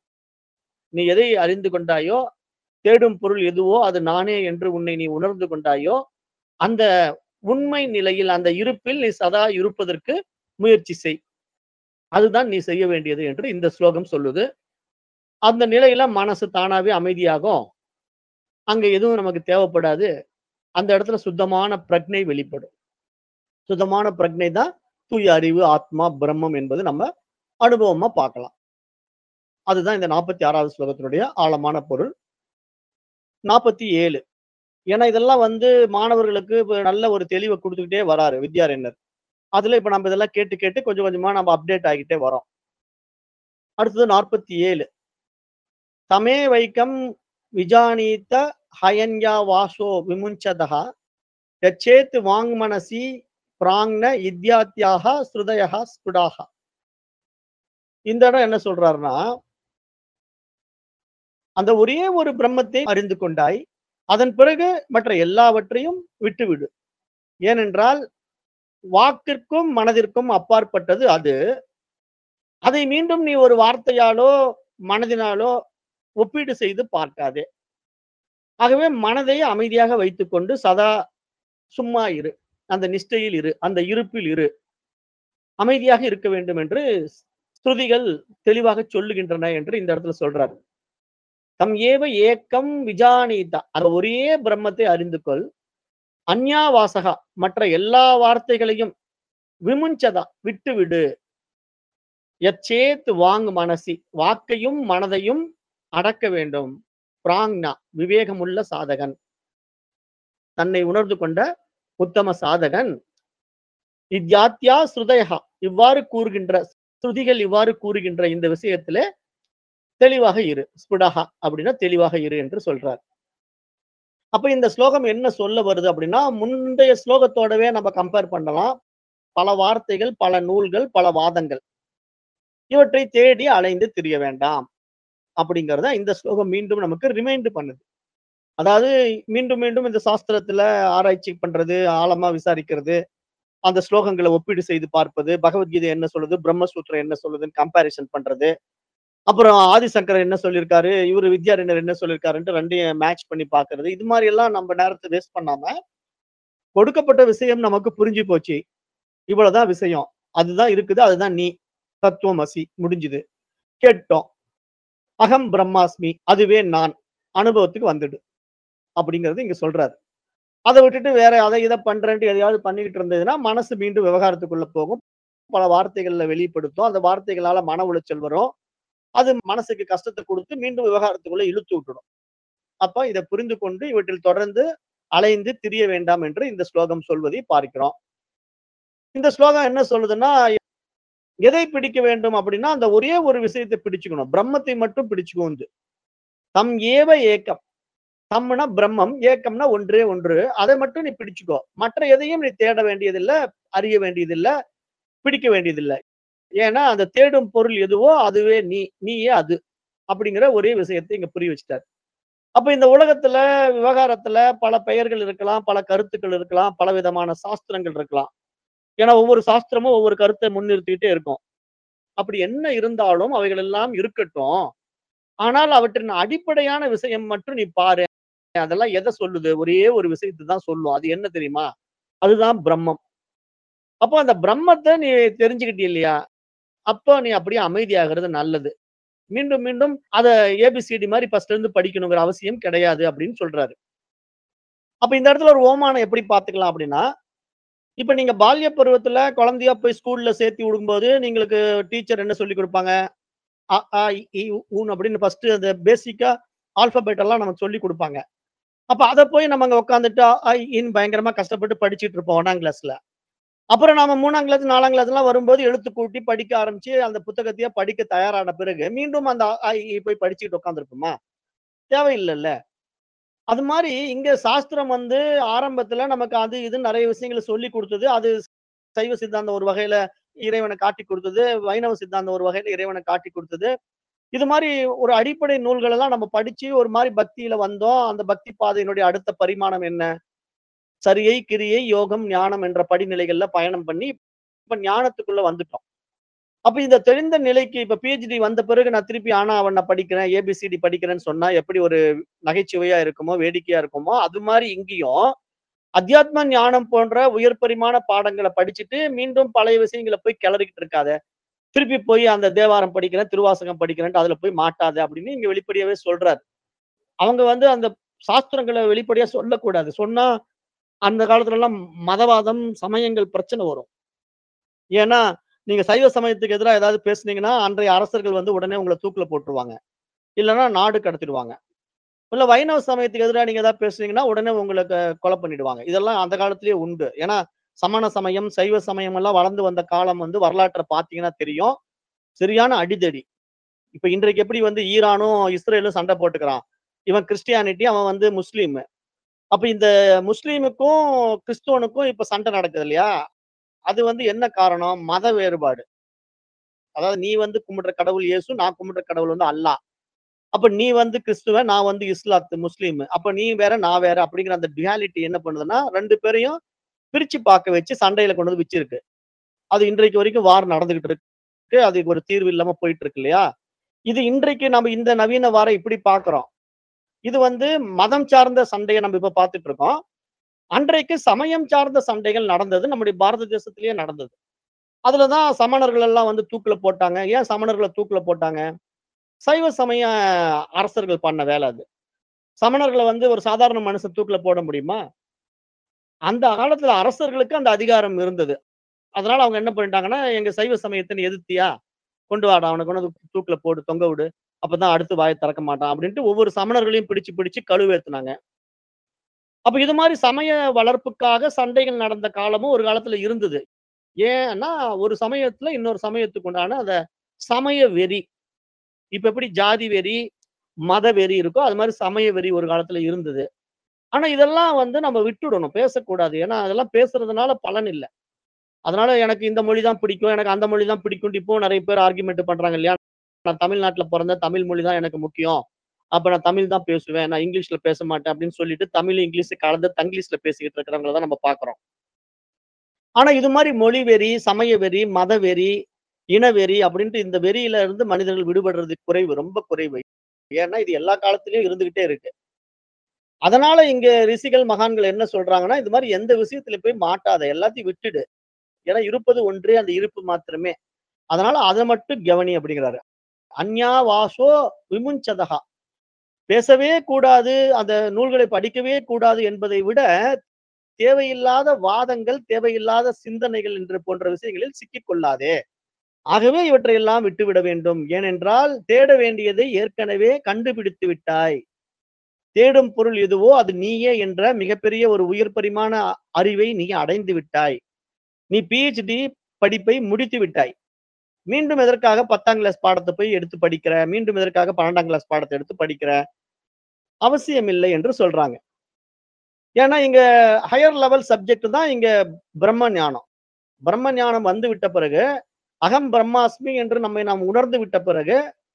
நீ எதை அறிந்து கொண்டாயோ தேடும் பொருள் எதுவோ அது நானே என்று உன்னை நீ உணர்ந்து கொண்டாயோ அந்த உண்மை நிலையில் அந்த இருப்பில் நீ சதா இருப்பதற்கு முயற்சி செய் அதுதான் நீ செய்ய வேண்டியது என்று இந்த ஸ்லோகம் சொல்லுது அந்த நிலையில மனசு தானாவே அமைதியாகும் அங்க எதுவும் நமக்கு தேவைப்படாது அந்த இடத்துல சுத்தமான பிரக்னை வெளிப்படும் சுத்தமான பிரக்னை தான் தூய அறிவு ஆத்மா பிரம்மம் என்பது நம்ம அனுபவமா பார்க்கலாம் அதுதான் இந்த நாற்பத்தி ஆறாவது ஸ்லோகத்தினுடைய ஆழமான பொருள் நாற்பத்தி ஏழு ஏன்னா இதெல்லாம் வந்து மாணவர்களுக்கு இப்ப நல்ல ஒரு தெளிவை கொடுத்துக்கிட்டே வராரு வித்யாரண்யர் அதுல இப்ப நம்ம இதெல்லாம் கேட்டு கேட்டு கொஞ்சம் கொஞ்சமா நம்ம அப்டேட் ஆகிட்டே வரோம் அடுத்தது நாற்பத்தி ஏழு தமே வைக்கம் விஜானீத்த ஹயன்யா வாசோ விமுஞ்சதா யச்சேத் வாங்மனசி பிராங்ன இத்யாத்யாக ஸ்ருதயா ஸ்புடாக இந்த இடம் என்ன சொல்றாருன்னா அந்த ஒரே ஒரு பிரம்மத்தை அறிந்து கொண்டாய் அதன் பிறகு மற்ற எல்லாவற்றையும் விட்டுவிடு ஏனென்றால் வாக்கிற்கும் மனதிற்கும் அப்பாற்பட்டது அது அதை மீண்டும் நீ ஒரு வார்த்தையாலோ மனதினாலோ ஒப்பீடு செய்து பார்க்காதே ஆகவே மனதை அமைதியாக வைத்துக்கொண்டு சதா சும்மா இரு அந்த நிஷ்டையில் இரு அந்த இருப்பில் இரு அமைதியாக இருக்க வேண்டும் என்று ஸ்ருதிகள் தெளிவாக சொல்லுகின்றன என்று இந்த இடத்துல சொல்றார் தம் ஏவ ஏக்கம் விஜானீதா அந்த ஒரே பிரம்மத்தை அறிந்து கொள் அந்யாவாசகா மற்ற எல்லா வார்த்தைகளையும் விமுஞ்சதா விட்டு விடு எச்சேத் வாங் மனசி வாக்கையும் மனதையும் அடக்க வேண்டும் பிராங்னா விவேகமுள்ள சாதகன் தன்னை உணர்ந்து கொண்ட உத்தம சாதகன் இத்யாத்யா ஸ்ருதயா இவ்வாறு கூறுகின்ற ஸ்ருதிகள் இவ்வாறு கூறுகின்ற இந்த விஷயத்திலே தெளிவாக இரு ஸ்புடஹா அப்படின்னா தெளிவாக இரு என்று சொல்றார் அப்ப இந்த ஸ்லோகம் என்ன சொல்ல வருது அப்படின்னா முந்தைய ஸ்லோகத்தோடவே நம்ம கம்பேர் பண்ணலாம் பல வார்த்தைகள் பல நூல்கள் பல வாதங்கள் இவற்றை தேடி அலைந்து திரிய வேண்டாம் அப்படிங்கிறத இந்த ஸ்லோகம் மீண்டும் நமக்கு ரிமைண்ட் பண்ணுது அதாவது மீண்டும் மீண்டும் இந்த சாஸ்திரத்துல ஆராய்ச்சி பண்றது ஆழமா விசாரிக்கிறது அந்த ஸ்லோகங்களை ஒப்பீடு செய்து பார்ப்பது பகவத்கீதை என்ன சொல்லுது பிரம்மசூத்திரம் என்ன சொல்லுதுன்னு கம்பாரிசன் பண்றது அப்புறம் ஆதிசங்கர் என்ன சொல்லியிருக்காரு இவரு வித்யாரண்யர் என்ன சொல்லியிருக்காருன்ட்டு ரெண்டையும் மேட்ச் பண்ணி பார்க்கிறது இது மாதிரி எல்லாம் நம்ம நேரத்தை வேஸ்ட் பண்ணாம கொடுக்கப்பட்ட விஷயம் நமக்கு புரிஞ்சு போச்சு இவ்வளவுதான் விஷயம் அதுதான் இருக்குது அதுதான் நீ தத்துவமசி முடிஞ்சுது கேட்டோம் அகம் பிரம்மாஸ்மி அதுவே நான் அனுபவத்துக்கு வந்துடு அப்படிங்கிறது இங்க சொல்றாரு அதை விட்டுட்டு வேற அதை இதை பண்றேன்ட்டு எதையாவது பண்ணிக்கிட்டு இருந்ததுன்னா மனசு மீண்டும் விவகாரத்துக்குள்ள போகும் பல வார்த்தைகள்ல வெளிப்படுத்தும் அந்த வார்த்தைகளால மன உளைச்சல் வரும் அது மனசுக்கு கஷ்டத்தை கொடுத்து மீண்டும் விவகாரத்துக்குள்ள இழுத்து விட்டுடும் அப்ப இதை புரிந்து கொண்டு இவற்றில் தொடர்ந்து அலைந்து திரிய வேண்டாம் என்று இந்த ஸ்லோகம் சொல்வதை பார்க்கிறோம் இந்த ஸ்லோகம் என்ன சொல்லுதுன்னா எதை பிடிக்க வேண்டும் அப்படின்னா அந்த ஒரே ஒரு விஷயத்தை பிடிச்சுக்கணும் பிரம்மத்தை மட்டும் பிடிச்சுக்கும் தம் ஏவ ஏக்கம் தம்னா பிரம்மம் ஏக்கம்னா ஒன்றே ஒன்று அதை மட்டும் நீ பிடிச்சுக்கோ மற்ற எதையும் நீ தேட வேண்டியதில்லை அறிய வேண்டியதில்லை பிடிக்க வேண்டியதில்லை ஏன்னா அந்த தேடும் பொருள் எதுவோ அதுவே நீ நீயே அது அப்படிங்கிற ஒரே விஷயத்தை இங்க புரிய வச்சுட்டார் அப்ப இந்த உலகத்துல விவகாரத்துல பல பெயர்கள் இருக்கலாம் பல கருத்துக்கள் இருக்கலாம் பல விதமான சாஸ்திரங்கள் இருக்கலாம் ஏன்னா ஒவ்வொரு சாஸ்திரமும் ஒவ்வொரு கருத்தை முன்னிறுத்திக்கிட்டே இருக்கும் அப்படி என்ன இருந்தாலும் அவைகள் எல்லாம் இருக்கட்டும் ஆனால் அவற்றின் அடிப்படையான விஷயம் மட்டும் நீ பாரு அதெல்லாம் எதை சொல்லுது ஒரே ஒரு விஷயத்தை தான் சொல்லும் அது என்ன தெரியுமா அதுதான் பிரம்மம் அப்போ அந்த பிரம்மத்தை நீ தெரிஞ்சுக்கிட்டி இல்லையா அப்போ நீ அப்படியே அமைதியாகிறது நல்லது மீண்டும் மீண்டும் அதை ஏபிசிடி மாதிரி ஃபர்ஸ்ட்ல இருந்து படிக்கணுங்கிற அவசியம் கிடையாது அப்படின்னு சொல்றாரு அப்ப இந்த இடத்துல ஒரு ஓமானம் எப்படி பாத்துக்கலாம் அப்படின்னா இப்ப நீங்க பால்ய பருவத்துல குழந்தையா போய் ஸ்கூல்ல சேர்த்து விடும்போது நீங்களுக்கு டீச்சர் என்ன சொல்லி கொடுப்பாங்க அ, ஆ, இ, ஈ, உ, ஊன் அப்படின்னு ஃபர்ஸ்ட் அந்த பேசிக்கா ஆல்பபெட் எல்லாம் நமக்கு சொல்லி கொடுப்பாங்க அப்ப அதை போய் நம்ம அங்க உட்காந்துட்டு அ, இ, ஈன்னு பயங்கரமா கஷ்டப்பட்டு படிச்சிட்டு இருப்போம் ஒன்னாம் கிளாஸ்ல அப்புறம் நாம மூணாம் கிளாஸ் நாலாம் கிளாஸ் எல்லாம் வரும்போது எழுத்து கூட்டி படிக்க ஆரம்பிச்சு அந்த புத்தகத்தையே படிக்க தயாரான பிறகு மீண்டும் அந்த அ, ஆ, இ, ஈ போய் படிச்சுட்டு உட்காந்துருப்போமா தேவையில்லைல்ல அது மாதிரி இங்க சாஸ்திரம் வந்து ஆரம்பத்துல நமக்கு அது இது நிறைய விஷயங்களை சொல்லி கொடுத்தது அது சைவ சித்தாந்தம் ஒரு வகையில இறைவனை காட்டி கொடுத்தது வைணவ சித்தாந்தம் ஒரு வகையில இறைவனை காட்டி கொடுத்தது இது மாதிரி ஒரு அடிப்படை நூல்கள் எல்லாம் நம்ம படிச்சு ஒரு மாதிரி பக்தியில வந்தோம் அந்த பக்தி பாதையினுடைய அடுத்த பரிமாணம் என்ன சரியை கிரியை யோகம் ஞானம் என்ற படிநிலைகள்ல பயணம் பண்ணி இப்ப ஞானத்துக்குள்ள வந்துட்டோம் அப்ப இந்த தெரிந்த நிலைக்கு இப்ப பிஹெச்டி வந்த பிறகு நான் திருப்பி ஆனா அவனை படிக்கிறேன் ஏபிசிடி படிக்கிறேன்னு சொன்னா எப்படி ஒரு நகைச்சுவையா இருக்குமோ வேடிக்கையா இருக்குமோ அது மாதிரி இங்கேயும் அத்தியாத்ம ஞானம் போன்ற உயர் பரிமாண பாடங்களை படிச்சுட்டு மீண்டும் பழைய விஷயங்களை போய் கிளறிக்கிட்டு இருக்காத திருப்பி போய் அந்த தேவாரம் படிக்கிறேன் திருவாசகம் படிக்கிறேன்ட்டு அதுல போய் மாட்டாத அப்படின்னு இங்க வெளிப்படையாவே சொல்றாரு அவங்க வந்து அந்த சாஸ்திரங்களை வெளிப்படையா சொல்லக்கூடாது சொன்னா அந்த காலத்துல எல்லாம் மதவாதம் சமயங்கள் பிரச்சனை வரும் ஏன்னா நீங்க சைவ சமயத்துக்கு எதிராக ஏதாவது பேசுனீங்கன்னா அன்றைய அரசர்கள் வந்து உடனே உங்களை தூக்குல போட்டுருவாங்க இல்லைன்னா நாடு கடத்திடுவாங்க இல்ல வைணவ சமயத்துக்கு எதிராக நீங்க ஏதாவது பேசுனீங்கன்னா உடனே உங்களுக்கு கொலை பண்ணிடுவாங்க இதெல்லாம் அந்த காலத்திலேயே உண்டு ஏன்னா சமண சமயம் சைவ சமயம் எல்லாம் வளர்ந்து வந்த காலம் வந்து வரலாற்றை பார்த்தீங்கன்னா தெரியும் சரியான அடிதடி இப்ப இன்றைக்கு எப்படி வந்து ஈரானும் இஸ்ரேலும் சண்டை போட்டுக்கிறான் இவன் கிறிஸ்டியானிட்டி அவன் வந்து முஸ்லீம் அப்ப இந்த முஸ்லீமுக்கும் கிறிஸ்துவனுக்கும் இப்ப சண்டை நடக்குது இல்லையா அது வந்து என்ன காரணம் மத வேறுபாடு அதாவது நீ வந்து கும்பிடுற கடவுள் இயேசு நான் கும்பிடுற கடவுள் வந்து அல்லாஹ் அப்ப நீ வந்து கிறிஸ்துவ நான் வந்து இஸ்லாத்து முஸ்லீம் அப்ப நீ வேற நான் வேற அப்படிங்கிற அந்த டுவாலிட்டி என்ன பண்ணுதுன்னா ரெண்டு பேரையும் பிரிச்சு பார்க்க வச்சு சண்டையில கொண்டு வந்து வச்சிருக்கு அது இன்றைக்கு வரைக்கும் வார் நடந்துகிட்டு இருக்கு அதுக்கு ஒரு தீர்வு இல்லாம போயிட்டு இருக்கு இல்லையா இது இன்றைக்கு நம்ம இந்த நவீன வாரம் இப்படி பார்க்கிறோம் இது வந்து மதம் சார்ந்த சண்டையை நம்ம இப்ப பார்த்துட்டு இருக்கோம் அன்றைக்கு சமயம் சார்ந்த சண்டைகள் நடந்தது நம்முடைய பாரத தேசத்திலேயே நடந்தது அதுலதான் சமணர்கள் எல்லாம் வந்து தூக்குல போட்டாங்க ஏன் சமணர்களை தூக்குல போட்டாங்க சைவ சமய அரசர்கள் பண்ண வேலை அது சமணர்களை வந்து ஒரு சாதாரண மனுஷன் தூக்குல போட முடியுமா அந்த காலத்துல அரசர்களுக்கு அந்த அதிகாரம் இருந்தது அதனால அவங்க என்ன பண்ணிட்டாங்கன்னா எங்க சைவ சமயத்தை நீ எதிர்த்தியா கொண்டு வாடா அவனை கொண்டு வந்து தூக்குல போடு தொங்க விடு அப்பதான் அடுத்து வாயை திறக்க மாட்டான் அப்படின்ட்டு ஒவ்வொரு சமணர்களையும் பிடிச்சு பிடிச்சு கழுவேத்துனாங்க அப்ப இது மாதிரி சமய வளர்ப்புக்காக சண்டைகள் நடந்த காலமும் ஒரு காலத்துல இருந்தது ஏன்னா ஒரு சமயத்துல இன்னொரு சமயத்துக்கு உண்டான அந்த சமய வெறி இப்ப எப்படி ஜாதி வெறி மத வெறி இருக்கோ அது மாதிரி சமய வெறி ஒரு காலத்துல இருந்தது ஆனா இதெல்லாம் வந்து நம்ம விட்டுடணும் பேசக்கூடாது ஏன்னா அதெல்லாம் பேசுறதுனால பலன் இல்லை அதனால எனக்கு இந்த மொழி தான் பிடிக்கும் எனக்கு அந்த மொழி தான் பிடிக்கும் இப்போ நிறைய பேர் ஆர்குமெண்ட் பண்றாங்க இல்லையா நான் தமிழ்நாட்டுல பிறந்த தமிழ் மொழி தான் எனக்கு முக்கியம் அப்ப நான் தமிழ் தான் பேசுவேன் நான் இங்கிலீஷ்ல பேச மாட்டேன் அப்படின்னு சொல்லிட்டு தமிழ் இங்கிலீஷ் கலந்து தங்கிலீஷ்ல பேசிக்கிட்டு இருக்கிறவங்கள தான் நம்ம பாக்குறோம் ஆனா இது மாதிரி மொழி வெறி சமய வெறி மத வெறி இனவெறி அப்படின்ட்டு இந்த வெறியில இருந்து மனிதர்கள் விடுபடுறது குறைவு ரொம்ப குறைவு ஏன்னா இது எல்லா காலத்திலயும் இருந்துகிட்டே இருக்கு அதனால இங்க ரிஷிகள் மகான்கள் என்ன சொல்றாங்கன்னா இது மாதிரி எந்த விஷயத்துல போய் மாட்டாத எல்லாத்தையும் விட்டுடு ஏன்னா இருப்பது ஒன்றே அந்த இருப்பு மாத்திரமே அதனால அதை மட்டும் கவனி அப்படிங்கிறாரு அந்யா வாசோ விமுஞ்சதகா பேசவே கூடாது அந்த நூல்களை படிக்கவே கூடாது என்பதை விட தேவையில்லாத வாதங்கள் தேவையில்லாத சிந்தனைகள் என்று போன்ற விஷயங்களில் சிக்கிக் கொள்ளாதே ஆகவே இவற்றையெல்லாம் விட்டுவிட வேண்டும் ஏனென்றால் தேட வேண்டியதை ஏற்கனவே கண்டுபிடித்து விட்டாய் தேடும் பொருள் எதுவோ அது நீயே என்ற மிகப்பெரிய ஒரு உயர் பரிமாண அறிவை நீ அடைந்து விட்டாய் நீ பிஹெச்டி படிப்பை முடித்து விட்டாய் மீண்டும் எதற்காக பத்தாம் கிளாஸ் பாடத்தை போய் எடுத்து படிக்கிற மீண்டும் எதற்காக பன்னெண்டாம் கிளாஸ் பாடத்தை எடுத்து படிக்கிற அவசியம் இல்லை என்று சொல்றாங்க ஏன்னா இங்க ஹையர் லெவல் சப்ஜெக்ட் தான் இங்க பிரம்ம ஞானம் பிரம்ம ஞானம் வந்து விட்ட பிறகு அகம் பிரம்மாஸ்மி என்று நம்மை நாம் உணர்ந்து விட்ட பிறகு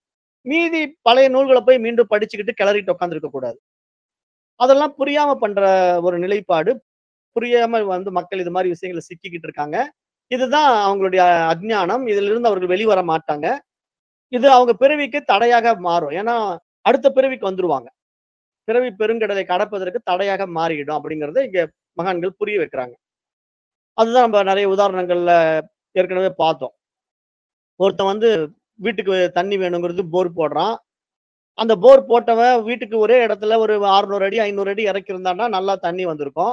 மீதி பழைய நூல்களை போய் மீண்டும் படிச்சுக்கிட்டு கிளறிட்டு உட்காந்துருக்க கூடாது அதெல்லாம் புரியாம பண்ற ஒரு நிலைப்பாடு புரியாம வந்து மக்கள் இது மாதிரி விஷயங்களை சிக்கிக்கிட்டு இருக்காங்க இதுதான் அவங்களுடைய அஜ்ஞானம் இதுல இருந்து அவர்கள் வெளிவர மாட்டாங்க இது அவங்க பிறவிக்கு தடையாக மாறும் ஏன்னா அடுத்த பிறவிக்கு வந்துருவாங்க பிறவி பெருங்கடலை கடப்பதற்கு தடையாக மாறிடும் அப்படிங்கறத இங்க மகான்கள் புரிய வைக்கிறாங்க அதுதான் நம்ம நிறைய உதாரணங்கள்ல ஏற்கனவே பார்த்தோம் ஒருத்தன் வந்து வீட்டுக்கு தண்ணி வேணுங்கிறது போர் போடுறான் அந்த போர் போட்டவன் வீட்டுக்கு ஒரே இடத்துல ஒரு 600 அடி ஐநூறு அடி இறக்கி இருந்தான்னா நல்லா தண்ணி வந்திருக்கும்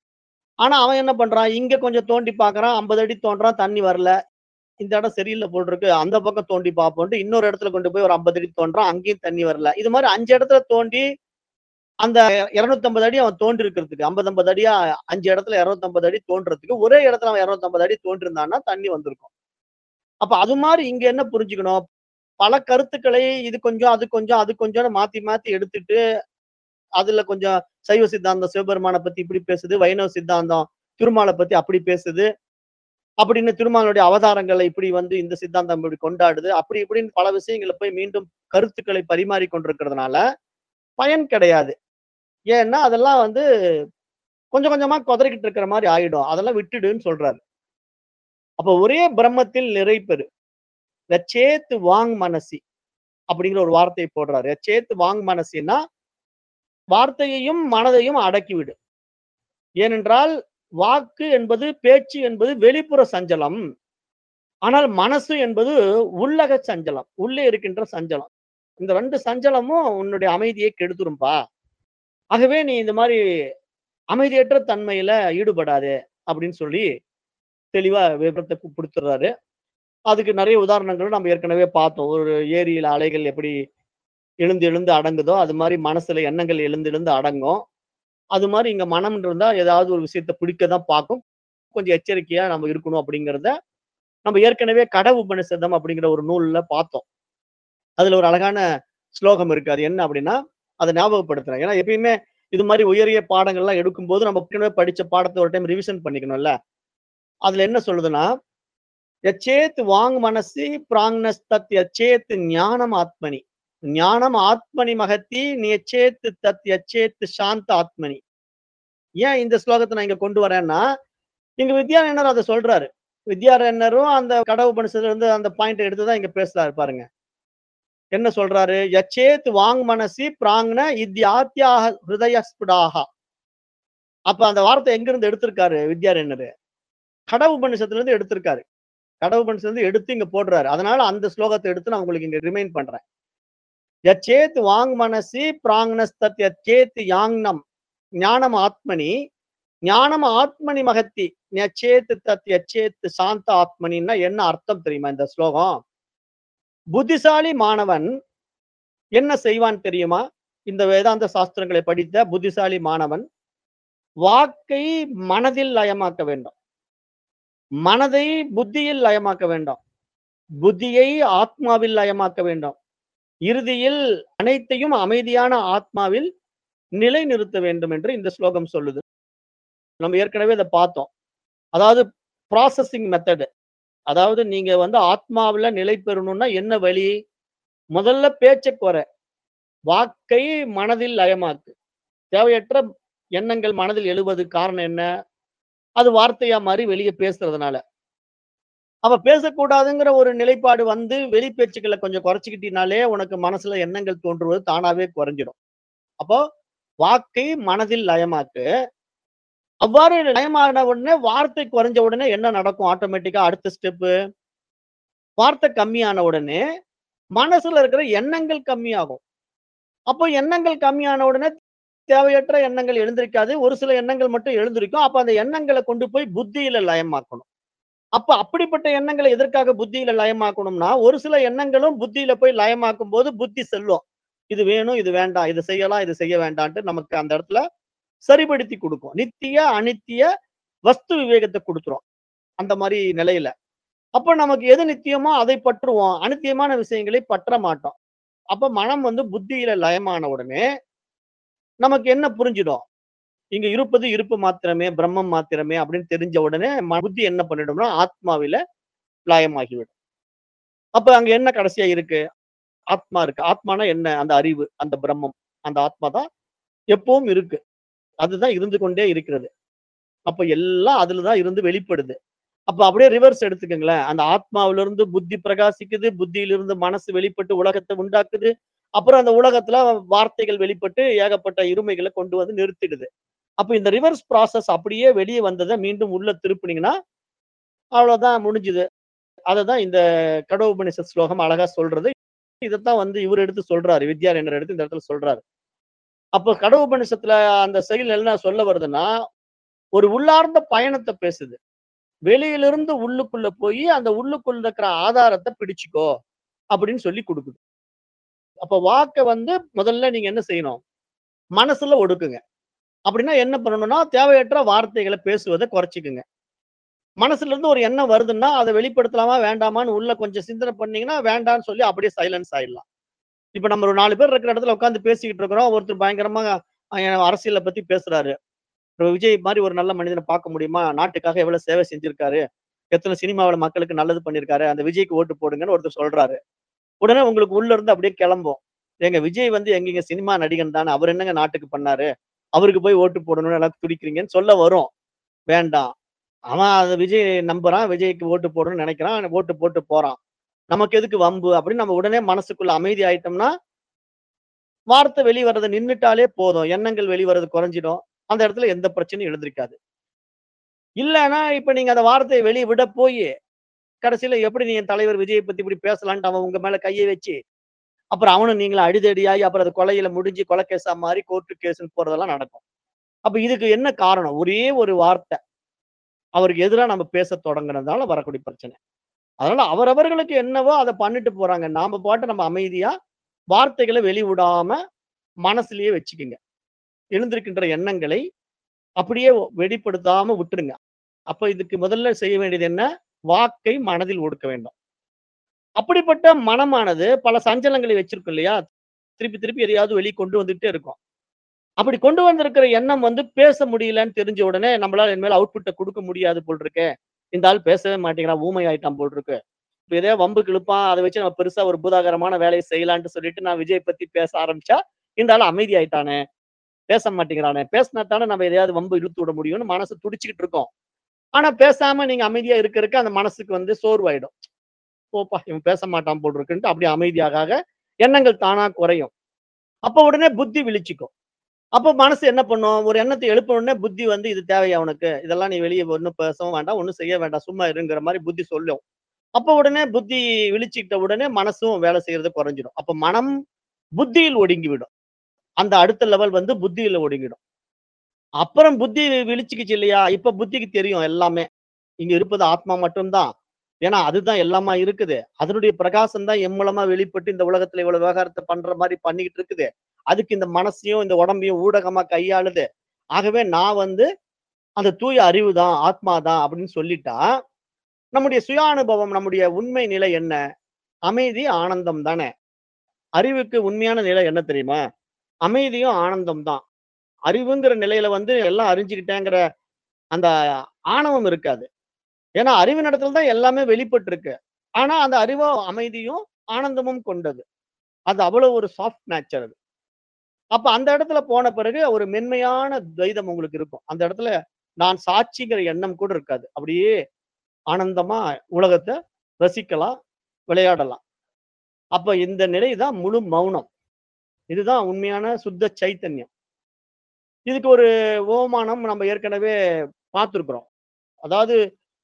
ஆனா அவன் என்ன பண்றான் இங்க கொஞ்சம் தோண்டி பார்க்கறான் ஐம்பது அடி தோன்றான் தண்ணி வரல இந்த இடம் சரியில்லை போல் இருக்கு அந்த பக்கம் தோண்டி பார்ப்போம்ட்டு இன்னொரு இடத்துல கொண்டு போய் ஒரு ஐம்பது அடி தோன்றான் அங்கேயும் தண்ணி வரல இது மாதிரி அஞ்சு இடத்துல தோண்டி அந்த 250 அடி அவன் தோண்டி இருக்கிறதுக்கு ஐம்பது ஐம்பது அடியா அஞ்சு இடத்துல 250 அடி தோன்றதுக்கு ஒரே இடத்துல அவன் 250 அடி தோன்றிருந்தான்னா தண்ணி வந்திருக்கும் அப்ப அது மாதிரி இங்க என்ன புரிஞ்சுக்கணும் பல கருத்துக்களை இது கொஞ்சம் அது கொஞ்சம் அது கொஞ்சம் மாத்தி மாத்தி எடுத்துட்டு அதுல கொஞ்சம் சைவ சித்தாந்தம் சிவபெருமானை பத்தி இப்படி பேசுது வைணவ சித்தாந்தம் திருமாலை பத்தி அப்படி பேசுது அப்படின்னு திருமாலுடைய அவதாரங்களை இப்படி வந்து இந்த சித்தாந்தம் இப்படி கொண்டாடுது அப்படி இப்படின்னு பல விஷயங்களை போய் மீண்டும் கருத்துக்களை பரிமாறி கொண்டிருக்கிறதுனால பயன் கிடையாது ஏன்னா அதெல்லாம் வந்து கொஞ்சம் கொஞ்சமா குதறிக்கிட்டு இருக்கிற மாதிரி ஆயிடும் அதெல்லாம் விட்டுடுன்னு சொல்றாரு அப்ப ஒரே பிரம்மத்தில் நிறை பெறு ரச்சேத்து வாங் மனசி அப்படிங்கிற ஒரு வார்த்தையை போடுறாரு ரச்சேத்து வாங் மனசின்னா வார்த்தையையும் மனதையும் அடக்கிவிடு ஏனென்றால் வாக்கு என்பது பேச்சு என்பது வெளிப்புற சஞ்சலம் ஆனால் மனசு என்பது உள்ளக சஞ்சலம் உள்ளே இருக்கின்ற சஞ்சலம் இந்த ரெண்டு சஞ்சலமும் உன்னுடைய அமைதியை கெடுத்துரும்பா ஆகவே நீ இந்த மாதிரி அமைதியற்ற தன்மையில ஈடுபடாதே அப்படின்னு சொல்லி தெளிவா விபரத்தை கொடுத்துறாரு அதுக்கு நிறைய உதாரணங்களும் நம்ம ஏற்கனவே பார்த்தோம் ஒரு ஏரியில அலைகள் எப்படி எழுந்து எழுந்து அடங்குதோ அது மாதிரி மனசுல எண்ணங்கள் எழுந்து எழுந்து அடங்கும் அது மாதிரி இங்க மனம் இருந்தா ஏதாவது ஒரு விஷயத்த பிடிக்க தான் பார்க்கும் கொஞ்சம் எச்சரிக்கையா நம்ம இருக்கணும் அப்படிங்கிறத நம்ம ஏற்கனவே கட உபனிஷதம் அப்படிங்கிற ஒரு நூல்ல பார்த்தோம் அதுல ஒரு அழகான ஸ்லோகம் இருக்கு அது என்ன அப்படின்னா அதை ஞாபகப்படுத்துறேன் ஏன்னா எப்பயுமே இது மாதிரி உயரிய பாடங்கள்லாம் எடுக்கும்போது நம்ம ஏற்கனவே படிச்ச பாடத்தை ஒரு டைம் ரிவிஷன் பண்ணிக்கணும்ல அதுல என்ன சொல்லுதுன்னா யச்சேத் வாங் மனசி பிராங்னஸ் தத் யச்சேத் ஞானம் ஆத்மனி ஞானம் ஆத்மனி மகத்தி நியச்சேத்து தத் யச்சேத்து சாந்த ஆத்மனி ஏன் இந்த ஸ்லோகத்தை நான் இங்க கொண்டு வரேன்னா இங்க வித்யாரண்யர் அதை சொல்றாரு வித்யாரண்யரும் அந்த கடவு பணிசத்துல இருந்து அந்த பாயிண்ட் எடுத்துதான் இங்க பேசுறாரு பாருங்க என்ன சொல்றாரு யச்சேத் வாங் மனசி பிராங்ன இத்யாத்யாக ஹிருதயஸ்புடாக அப்ப அந்த வார்த்தை எங்க இருந்து எடுத்திருக்காரு வித்யாரண்யர் கடவு பணிசத்துல இருந்து எடுத்திருக்காரு கடவு பணிசத்துல இருந்து எடுத்து இங்க போடுறாரு அதனால அந்த ஸ்லோகத்தை எடுத்து நான் உங்களுக்கு இங்க ரிமைண்ட் பண்றேன் யச்சேத் வாங் மனசி பிராங்னஸ்தத் யச்சேத் யாங்னம் ஞானம் ஆத்மனி ஞானம் ஆத்மனி மகத்தி யச்சேத் தத் யச்சேத் சாந்த ஆத்மனின்னா என்ன அர்த்தம் தெரியுமா இந்த ஸ்லோகம் புத்திசாலி மாணவன் என்ன செய்வான் தெரியுமா இந்த வேதாந்த சாஸ்திரங்களை படித்த புத்திசாலி மாணவன் வாக்கை மனதில் லயமாக்க வேண்டும் மனதை புத்தியில் லயமாக்க வேண்டும் புத்தியை ஆத்மாவில் லயமாக்க வேண்டும் இறுதியில் அனைத்தையும் அமைதியான ஆத்மாவில் நிலைநிறுத்த வேண்டும் என்று இந்த ஸ்லோகம் சொல்லுது நம்ம ஏற்கனவே இதை பார்த்தோம் அதாவது ப்ராசஸிங் மெத்தடு அதாவது நீங்க வந்து ஆத்மாவுல நிலை பெறணும்னா என்ன வழி முதல்ல பேச்சை குறை வாக்கை மனதில் லயமாக்கு தேவையற்ற எண்ணங்கள் மனதில் எழுவது காரணம் என்ன அது வார்த்தையா மாதிரி வெளியே பேசுறதுனால அவ பேசக்கூடாதுங்கிற ஒரு நிலைப்பாடு வந்து வெளி பேச்சுக்களை கொஞ்சம் குறைச்சிக்கிட்டினாலே உனக்கு மனசுல எண்ணங்கள் தோன்றுவது தானாவே குறைஞ்சிடும் அப்போ வாக்கை மனதில் லயமாக்கு அவ்வாறு லயமான உடனே வார்த்தை குறைஞ்ச உடனே என்ன நடக்கும் ஆட்டோமேட்டிக்கா அடுத்த ஸ்டெப்பு வார்த்தை கம்மியான உடனே மனசுல இருக்கிற எண்ணங்கள் கம்மியாகும் அப்போ எண்ணங்கள் கம்மியான உடனே தேவையற்ற எண்ணங்கள் எழுந்திருக்காது. ஒரு சில எண்ணங்கள் மட்டும் எழுந்திருக்கும். அப்ப அந்த எண்ணங்கள கொண்டு போய் புத்தியில லயமாக்கணும். அப்ப அப்படிப்பட்ட எண்ணங்கள எதற்காக புத்தியில லயமாக்கணும்னா, ஒரு சில எண்ணங்களும் புத்தியில போய் லயமாக்கும்போது புத்தி செல்லும். இது வேணும், இது வேண்டாம். இது செய்யலாம், இது செய்ய வேண்டான்ட்டு நமக்கு அந்த இடத்துல சரிப்படுத்தி குடுக்கும். நித்திய, அநித்திய வஸ்து விவேகத்த குடுத்துரும். அந்த மாரி நிலையில. அப்ப நமக்கு எது நித்தியமோ அதை பற்றுவோம். அநித்தியமான விஷயங்களை பற்ற மாட்டோம். அப்ப மனம் வந்து புத்தியில லயமான உடனே, நமக்கு என்ன புரிஞ்சிடும்? இங்க இருப்பது இருப்பு மாத்திரமே, பிரம்மம் மாத்திரமே அப்படின்னு தெரிஞ்ச உடனே ம புத்தி என்ன பண்ணிடும்னா, ஆத்மாவில லயமாகிவிடும். அப்ப அங்க என்ன கடைசியா இருக்கு? ஆத்மா இருக்கு. ஆத்மானா என்ன? அந்த அறிவு, அந்த பிரம்மம். அந்த ஆத்மா தான் எப்பவும் இருக்கு. அதுதான் இருந்து கொண்டே இருக்கிறது. அப்ப எல்லாம் அதுல தான் இருந்து வெளிப்படுது. அப்ப அப்படியே ரிவர்ஸ் எடுத்துக்கங்களேன். அந்த ஆத்மாவிலிருந்து புத்தி பிரகாசிக்குது. புத்தியிலிருந்து மனசு வெளிப்பட்டு உலகத்த உண்டாக்குது. அப்புறம் அந்த உலகத்துல வார்த்தைகள் வெளிப்பட்டு ஏகப்பட்ட இருமைகள கொண்டு வந்து நிறுத்திடுது. அப்ப இந்த ரிவர்ஸ் ப்ராசஸ் அப்படியே வெளிய வந்தத மீண்டும் உள்ள திருப்புனீங்கன்னா, அவ்வளோதான் முடிஞ்சுது. அததான் இந்த கடோபனிஷத் ஸ்லோகம் அழகா சொல்றது. இதத்தான் வந்து இவரு எடுத்து சொல்றாரு. வித்யாரண்யர் எடுத்து இந்த இடத்துல சொல்றாரு. அப்ப கடோபனிஷத்துல அந்த செயல் என்ன சொல்ல வருதுன்னா, ஒரு உள்ளார்ந்த பயணத்த பேசுது. வெளியிலிருந்து உள்ளுக்குள்ள போயி, அந்த உள்ளுக்குள்ள இருக்கிற ஆதாரத்த பிடிச்சுக்கோ! அப்படின்னு சொல்லி குடுக்குது. அப்ப வாக்க வந்து முதல்ல நீங்க என்ன செய்யணும்? மனசுல ஒடுக்குங்க. அப்படின்னா என்ன பண்ணணும்னா, தேவையற்ற வார்த்தைகள பேசுவத குறைச்சுக்குங்க. மனசுல இருந்து ஒரு எண்ணம் வருதுன்னா, அத வெளிப்படுத்தலாமா, வேண்டாமான்னு உள்ள கொஞ்சம் சிந்தனை பண்ணீங்கன்னா, வேண்டான்னு சொல்லி அப்படியே சைலன்ஸ் ஆயிடலாம். இப்ப நம்ம ஒரு 4 பேர் இருக்கிற இடத்துல உட்கார்ந்து பேசிக்கிட்டு இருக்கிறோம். ஒருத்தர் பயங்கரமா அ அரசியல பத்தி பேசுறாரு. இப்ப விஜய் மாரி ஒரு நல்ல மனிதன பார்க்க முடியுமா? நாட்டுக்காக எவ்வளவு சேவை செஞ்சிருக்காரு. எத்தன சினிமாவுல மக்களுக்கு நல்லது பண்ணியிருக்காரு. அந்த விஜய்க்கு ஓட்டு போடுங்கன்னு ஒருத்தர் சொல்றாரு. உடனே உங்களுக்கு உள்ள இருந்து அப்படியே கிளம்பும். ஏங்க விஜய் வந்து எங்கேங்க சினிமா நடிகன் தானே. அவர் என்னங்க நாட்டுக்கு பண்ணாரு? அவருக்கு போய் ஓட்டு போடணும்னு எல்லாரும் துடிக்கிறீங்கன்னு சொல்ல வரும். வேண்டாம். அவன் அத விஜய் நம்புறான். விஜய்க்கு ஓட்டு போடணும்னு நினைக்கிறான். ஓட்டு போட்டு போறான். நமக்கு எதுக்கு வம்பு? அப்படின்னு நம்ம உடனே மனசுக்குள்ள அமைதி ஆயிட்டோம்னா வார்த்தை வெளிய வர்றத நின்னுட்டாலே போதும். எண்ணங்கள் வெளிவரது குறைஞ்சிடும். அந்த இடத்துல எந்த பிரச்சனையும் எழுந்திருக்காது. இல்லன்னா, இப்ப நீங்க அந்த வார்த்தைய வெளிய விட போயி, கடைசியில எப்படி நீ என் தலைவர் விஜய பத்தி இப்படி பேசலான்ட்டு அவன் உங்க மேல கைய வச்சு, அப்புறம் அவனும் நீங்களும் அடிதடியாகி, அப்புறம் அது கொலையில முடிஞ்சு கொலை கேஸா மாறி கோர்ட்டு கேஸ்ன்னு போறதெல்லாம் நடக்கும். அப்ப இதுக்கு என்ன காரணம்? ஒரே ஒரு வார்த்தை. அவருக்கு எதிரா நம்ம பேசத் தொடங்குனதுனால வரக்கூடிய பிரச்சனை. அதனால அவரவர்களுக்கு என்னவோ அத பண்ணிட்டு போறாங்க. நாம பாட்டு நம்ம அமைதியா வார்த்தைகள வெளிவிடாம மனசுலயே வச்சுக்குங்க. எழுந்திருக்கின்ற எண்ணங்களை அப்படியே வெளிப்படுத்தாம விட்டுருங்க. அப்ப இதுக்கு முதல்ல செய்ய வேண்டியது என்ன? வாக்கை மனதில் ஒடுக்க வேண்டும். அப்படிப்பட்ட மனமானது பல சஞ்சலங்களை வச்சிருக்கும் இல்லையா? திருப்பி திருப்பி எதையாவது வெளிய கொண்டு வந்துட்டே இருக்கும். அப்படி கொண்டு வந்திருக்கிற எண்ணம் வந்து பேச முடியலன்னு தெரிஞ்ச உடனே நம்மளால இனிமேல் அவுட்புட்ட குடுக்க முடியாது போல் இருக்கே. இந்த ஆள் பேசவே மாட்டேங்கிறான். ஊமை ஆயிட்டான் போல் இருக்கு. இப்ப எதையாவது வம்புக்கு இழுப்பான். அத வச்சு நம்ம பெருசா ஒரு பூதாகரமான வேலைய செய்யலான்ட்டு சொல்லிட்டு நான் விஜய் பத்தி பேச ஆரம்பிச்சா, இந்த ஆள் அமைதி ஆயிட்டானே. பேச மாட்டேங்கிறானே. பேசினா தானே நம்ம எதையாவது வம்பு இழுத்து விட முடியும்னு மனசு துடிச்சுக்கிட்டு இருக்கும். ஆனா பேசாம நீங்க அமைதியா இருக்க இருக்க அந்த மனசுக்கு வந்து சோர்வாயிடும். போப்பா இவன் பேச மாட்டான் போல் இருக்குன்ட்டு அப்படியே அமைதியாக ஆக எண்ணங்கள் தானா குறையும். அப்ப உடனே புத்தி விழிச்சுக்கும். அப்ப மனசு என்ன பண்ணும்? ஒரு எண்ணத்த எழுப்ப உடனே புத்தி வந்து இது தேவையா உனக்கு? இதெல்லாம் நீ வெளிய ஒண்ணும் பேசவும் வேண்டாம். ஒண்ணும் செய்ய வேண்டாம். சும்மா இருங்கிற மாரி புத்தி சொல்லும். அப்ப உடனே புத்தி விழிச்சுக்கிட்ட உடனே மனசும் வேலை செய்யறது குறைஞ்சிடும். அப்ப மனம் புத்தியில் ஒடுங்கிவிடும். அந்த அடுத்த லெவல் வந்து புத்தியில ஒடுங்கிடும். அப்புறம் புத்தி விழிச்சுக்கிச்சு இல்லையா? இப்ப புத்திக்கு தெரியும் எல்லாமே. இங்க இருப்பது ஆத்மா மட்டும் தான். ஏன்னா அதுதான் எல்லாமா இருக்குது. அதனுடைய பிரகாசம் தான் என் மூலமா வெளிப்பட்டு இந்த உலகத்துல இவ்வளவு விவகாரத்த பண்ற மாரி பண்ணிக்கிட்டு இருக்குது. அதுக்கு இந்த மனசையும், இந்த உடம்பையும் ஊடகமா கையாளுது. ஆகவே நான் வந்து அந்த தூய அறிவு தான், ஆத்மா தான் அப்படின்னு சொல்லிட்டா, நம்முடைய சுய அனுபவம், நம்முடைய உண்மை நிலை என்ன? அமைதி, ஆனந்தம் தானே. அறிவுக்கு உண்மையான நிலை என்ன தெரியுமா? அமைதியும் ஆனந்தம் தான். அறிவுங்கிற நிலையில வந்து எல்லாம் அறிஞ்சுக்கிட்டேங்கிற அந்த ஆணவம் இருக்காது. ஏன்னா அறிவினிடத்துல தான் எல்லாமே வெளிப்பட்டிருக்கு. ஆனா அந்த அறிவும், அமைதியும், ஆனந்தமும் கொண்டது. அது அவ்வளவு ஒரு சாஃப்ட் நேச்சர் அது. அப்ப அந்த இடத்துல போன பிறகு ஒரு மென்மையான துவைதம் உங்களுக்கு இருக்கும். அந்த இடத்துல நான் சாட்சிங்கிற எண்ணம் கூட இருக்காது. அப்படியே ஆனந்தமா உலகத்த ரசிக்கலாம், விளையாடலாம். அப்ப இந்த நிலை தான் முழு மௌனம். இதுதான் உண்மையான சுத்த சைத்தன்யம். இதுக்கு ஒரு ஓமானம் நம்ம ஏற்கனவே பார்த்திருக்கிறோம். அதாவது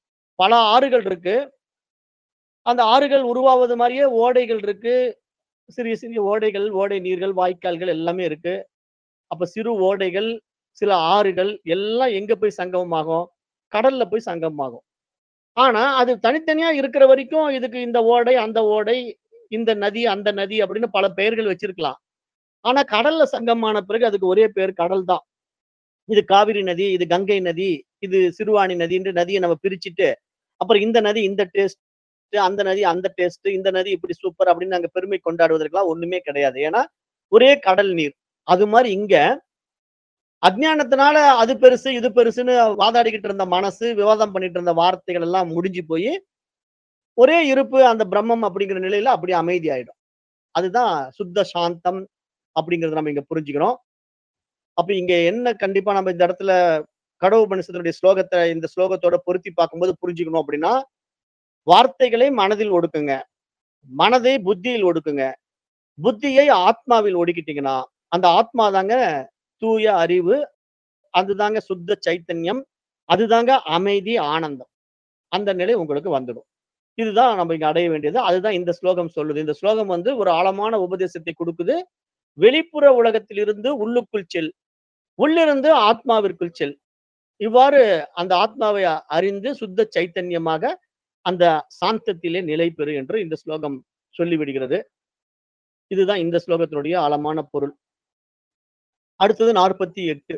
பல ஆறுகள் இருக்கு. அந்த ஆறுகள் உருவாவது மாரியே ஓடைகள் இருக்கு. சிறிய சிறிய ஓடைகள், ஓடை நீர்கள், வாய்க்கால்கள் எல்லாமே இருக்கு. அப்ப சிறு ஓடைகள், சில ஆறுகள் எல்லாம் எங்க போய் சங்கமமாகும்? கடல்ல போய் சங்கமமாகும். ஆனா, அது தனித்தனியா இருக்கிற வரைக்கும் இதுக்கு இந்த ஓடை, அந்த ஓடை, இந்த நதி, அந்த நதி அப்படின்னு பல பெயர்கள் வச்சிருக்கலாம். ஆனா, கடல்ல சங்கமமான பிறகு அதுக்கு ஒரே பேர் கடல் தான். இது காவிரி நதி, இது கங்கை நதி, இது சிறுவாணி நதின்ற நதிய நம்ம பிரிச்சுட்டு, அப்புறம் இந்த நதி இந்த டேஸ்ட், அந்த நதி அந்த டேஸ்ட், இந்த நதி இப்படி சூப்பர் அப்படின்னு நாங்க பெருமை கொண்டாடுவதற்கெல்லாம் ஒண்ணுமே கிடையாது. ஏன்னா, ஒரே கடல் நீர். அது மாரி இங்க அஞ்ஞானத்தினால அது பெருசு, இது பெருசுன்னு வாதாடிக்கிட்டு இருந்த மனசு, விவாதம் பண்ணிட்டு இருந்த வார்த்தைகள் எல்லாம் முடிஞ்சு போயி, ஒரே இருப்பு அந்த பிரம்மம் அப்படிங்கிற நிலையில அப்படியே அமைதியாயிடும். அதுதான் சுத்த சாந்தம் அப்படிங்கிறத நம்ம இங்க புரிஞ்சுக்கிறோம். அப்ப இங்க என்ன கண்டிப்பா நம்ம இந்த இடத்துல கடவுபனிஷத்தினுடைய ஸ்லோகத்த இந்த ஸ்லோகத்தோட பொருத்தி பார்க்கும்போது புரிஞ்சுக்கணும் அப்படின்னா, வார்த்தைகளை மனதில் ஒடுக்குங்க. மனதை புத்தியில் ஒடுக்குங்க. புத்தியை ஆத்மாவில் ஒடுக்கிட்டீங்கன்னா, அந்த ஆத்மா தாங்க தூய அறிவு. அதுதாங்க சுத்த சைத்தன்யம். அதுதாங்க அமைதி, ஆனந்தம். அந்த நிலை உங்களுக்கு வந்துடும். இதுதான் நம்ம இங்க அடைய வேண்டியது. அதுதான் இந்த ஸ்லோகம் சொல்லுது. இந்த ஸ்லோகம் வந்து ஒரு ஆழமான உபதேசத்தை குடுக்குது. வெளிப்புற உலகத்திலிருந்து உள்ளுக்குள் செல். உள்ளிருந்து ஆத்மாவிற்குள் செல். இவ்வாறு அந்த ஆத்மாவை அறிந்து சுத்த சைத்தன்யமாக அந்த சாந்தத்திலே நிலை பெறு என்று இந்த ஸ்லோகம் சொல்லிவிடுகிறது. இதுதான் இந்த ஸ்லோகத்தினுடைய ஆழமான பொருள். அடுத்தது 48.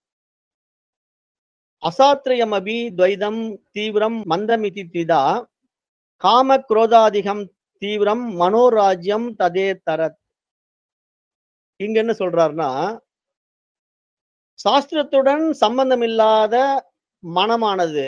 அசாத்ரயமபி துவைதம் தீவிரம் மந்தமிதி திதா காம குரோதாதிகம் தீவிரம் மனோராஜ்யம் ததே தரத். இங்க என்ன சொல்றாருன்னா, சாஸ்திரத்துடன் சம்பந்தமில்லாத மனமானது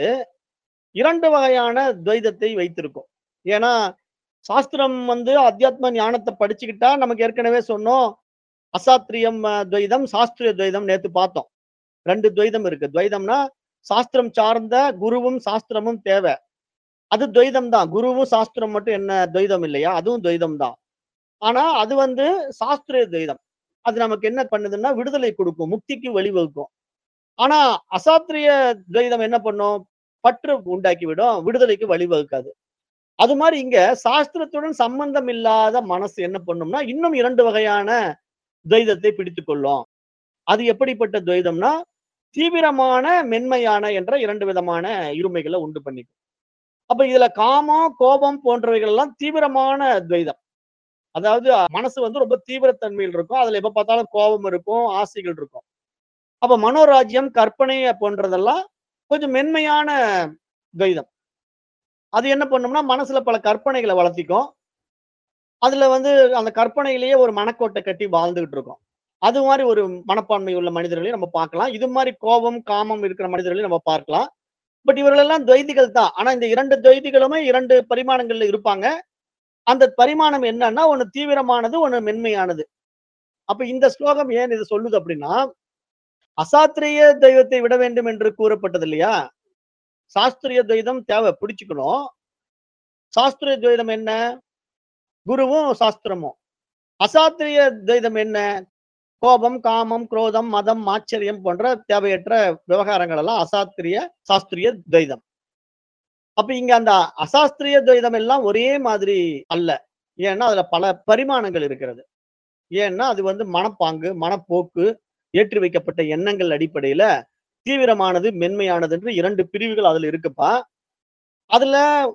2 வகையான துவைதத்தை வைத்திருக்கும். ஏன்னா, சாஸ்திரம் வந்து அத்தியாத்ம ஞானத்த படிச்சுக்கிட்டா நமக்கு ஏற்கனவே சொன்னோம். அசாத்ரியம் அ துவைதம், சாஸ்திரிய துவைதம் நேத்து பார்த்தோம். 2 துவைதம் இருக்கு. துவைதம்னா, சாஸ்திரம் சார்ந்த குருவும், சாஸ்திரமும் தேவை. அது துவைதம் தான். குருவும், சாஸ்திரம் மட்டும் என்ன துவைதம் இல்லையா? அதுவும் துவைதம் தான். ஆனா, அது வந்து சாஸ்திரிய துவைதம். அது நமக்கு என்ன பண்ணுதுன்னா, விடுதலை குடுக்கும். முக்திக்கு வழிவகுக்கும். ஆனா, அசாத்ரிய துவைதம் என்ன பண்ணும்? பற்று உண்டாக்கிவிடும். விடுதலைக்கு வழிவகுக்காது. அது மாரி இங்க சாஸ்திரத்துடன் சம்பந்தம் இல்லாத மனசு என்ன பண்ணும்னா, இன்னும் 2 வகையான துவைதத்தை பிடித்துக் கொள்ளும். அது எப்படிப்பட்ட துவைதம்னா, தீவிரமான, மென்மையான என்ற 2 விதமான இருமைகள உண்டு பண்ணிக்கும். அப்ப இதுல காமம், கோபம் போன்றவைகள் எல்லாம் தீவிரமான துவைதம். அதாவது மனசு வந்து ரொம்ப தீவிரத்தன்மையில் இருக்கும். அதுல எப்ப பார்த்தாலும் கோபம் இருக்கும், ஆசைகள் இருக்கும். அப்ப மனோராஜ்யம், கற்பனை போன்றதெல்லாம் கொஞ்சம் மென்மையான துவைதம். அது என்ன பண்ணும்னா, மனசுல பல கற்பனைகள வளர்த்திக்கும். அதுல வந்து அந்த கற்பனையிலேயே ஒரு மனக்கோட்டை கட்டி வாழ்ந்துகிட்டு இருக்கும். அது மாரி ஒரு மனப்பான்மை உள்ள மனிதர்களையும் நம்ம பார்க்கலாம். இது மாரி கோபம், காமம் இருக்கிற மனிதர்களையும் நம்ம பார்க்கலாம். பட் இவர்கள் எல்லாம் துவைதிகள் தான். ஆனா இந்த 2 துவைதிகளுமே 2 பரிமாணங்கள்ல இருப்பாங்க. அந்த பரிமாணம் என்னன்னா, ஒண்ணு தீவிரமானது, ஒண்ணு மென்மையானது. அப்ப இந்த ஸ்லோகம் ஏன் இத சொல்லுது அப்படின்னா, அசாத்திரிய தெய்வத்தை விட வேண்டும் என்று கூறப்பட்டது இல்லையா? சாஸ்திரிய துவைதம் தேவை பிடிச்சுக்கணும். சாஸ்திரிய துவைதம் என்ன? குருவும், சாஸ்திரமும். அசாத்திரிய துவைதம் என்ன? கோபம், காமம், குரோதம், மதம், மாச்சரியம் போன்ற தேவையற்ற விவகாரங்கள் எல்லாம் அசாத்திரிய, சாஸ்திரிய துவைதம். அப்ப இங்க அந்த அசாஸ்திரிய துவைதம் எல்லாம் ஒரே மாதிரி அல்ல. ஏன்னா, அதுல பல பரிமாணங்கள் இருக்கிறது. ஏன்னா, அது வந்து மனப்பாங்கு, மனப்போக்கு, ஏற்றி வைக்கப்பட்ட எண்ணங்கள் அடிப்படையில தீவிரமானது, மென்மையானது என்று 2 பிரிவுகள் அதுல இருக்குப்பா. அதுல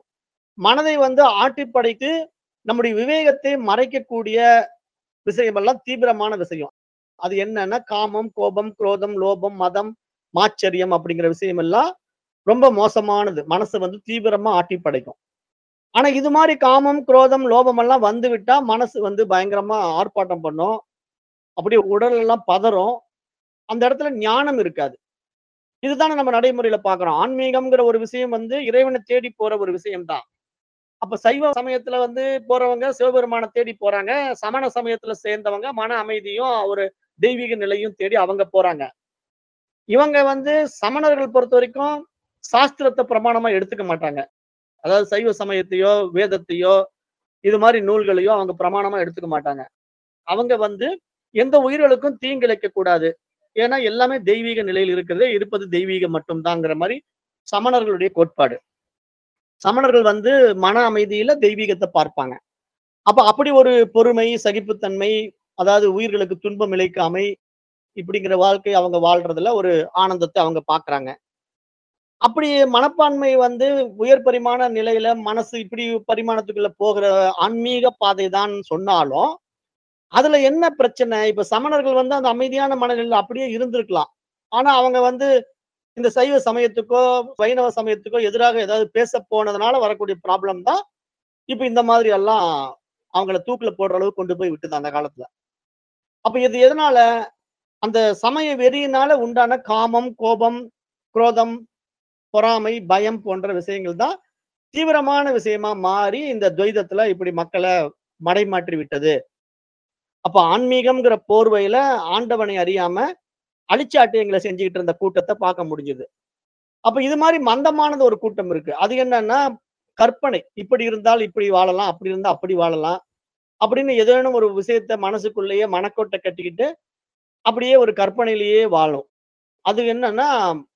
மனதை வந்து ஆட்டிப் படைத்து நம்முடைய விவேகத்தை மறைக்கக்கூடிய விஷயமெல்லாம் தீவிரமான விஷயம். அது என்னன்னா, காமம், கோபம், குரோதம், லோபம், மதம், மாச்சரியம் அப்படிங்கிற விஷயம் எல்லாம் ரொம்ப மோசமானது. மனச வந்து தீவிரமா ஆட்டிப் படைக்கும். ஆனா இது மாரி காமம், குரோதம், லோபம் எல்லாம் வந்துவிட்டா மனசு வந்து பயங்கரமா ஆர்ப்பாட்டம் பண்ணும். அப்படியே உடல் எல்லாம் பதறும். அந்த இடத்துல ஞானம் இருக்காது. இதுதானே நம்ம நடைமுறையில பார்க்கிறோம். ஆன்மீகம்ங்கிற ஒரு விஷயம் வந்து இறைவன தேடி போற ஒரு விஷயம் தான். அப்ப சைவ சமயத்துல வந்து போறவங்க சிவபெருமான தேடி போறாங்க. சமண சமயத்துல சேர்ந்தவங்க மன அமைதியும், ஒரு தெய்வீக நிலையும் தேடி அவங்க போறாங்க. இவங்க வந்து சமணர்கள் பொறுத்தவரைக்கும் சாஸ்திரத்த பிரமாணமா எடுத்துக்க மாட்டாங்க. அதாவது சைவ சமயத்தையோ, வேதத்தையோ, இது மாரி நூல்களையோ அவங்க பிரமாணமா எடுத்துக்க மாட்டாங்க. அவங்க வந்து எந்த உயிர்களுக்கும் தீங்கிழைக்கக் கூடாது. ஏன்னா எல்லாமே தெய்வீக நிலையில் இருக்கிறது. இருப்பது தெய்வீகம் மட்டும் தான்ங்கிற மாரி சமணர்களுடைய கோட்பாடு. சமணர்கள் வந்து மன அமைதியில தெய்வீகத்த பார்ப்பாங்க. அப்ப அப்படி ஒரு பொறுமை, சகிப்புத்தன்மை, அதாவது உயிர்களுக்கு துன்பம் இழைக்காமை, இப்படிங்கிற வாழ்க்கை அவங்க வாழ்றதுல ஒரு ஆனந்தத்த அவங்க பார்க்குறாங்க. அப்படி மனப்பான்மை வந்து உயர் பரிமாண நிலையில மனசு இப்படி பரிமாணத்துக்குள்ள போகிற ஆன்மீக பாதை தான் சொன்னாலும், அதுல என்ன பிரச்சனை? இப்ப சமணர்கள் வந்து அந்த அமைதியான மனநிலையில அப்படியே இருந்திருக்கலாம். ஆனா அவங்க வந்து இந்த சைவ சமயத்துக்கோ, வைணவ சமயத்துக்கோ எதிராக ஏதாவது பேசப் போனதுனால வரக்கூடிய ப்ராப்ளம் தான், இப்ப இந்த மாதிரி எல்லாம் அவங்கள தூக்குல போடுற அளவுக்கு கொண்டு போய் விட்டுது அந்த காலத்துல. அப்ப இது எதனால? அந்த சமய வெறியினால உண்டான காமம், கோபம், குரோதம், பொறாமை, பயம் போன்ற விஷயங்கள் தான் தீவிரமான விஷயமா மாறி இந்த துவைதத்துல இப்படி மக்கள மடைமாற்றி விட்டது. அப்ப ஆன்மீகம்ங்கிற போர்வையில ஆண்டவனை அறியாம அழிச்சாட்டியங்கள செஞ்சுகிட்டு இருந்த கூட்டத்த பார்க்க முடிஞ்சது. அப்ப இது மாரி மந்தமானது ஒரு கூட்டம் இருக்கு. அது என்னன்னா கற்பனை. இப்படி இருந்தால் இப்படி வாழலாம், அப்படி இருந்தா அப்படி வாழலாம். அப்படின்னு ஏதேனும் ஒரு விஷயத்த மனசுக்குள்ளேயே மனக்கோட்டை கட்டிக்கிட்டு, அப்படியே ஒரு கற்பனையிலேயே வாழும். அது என்னன்னா,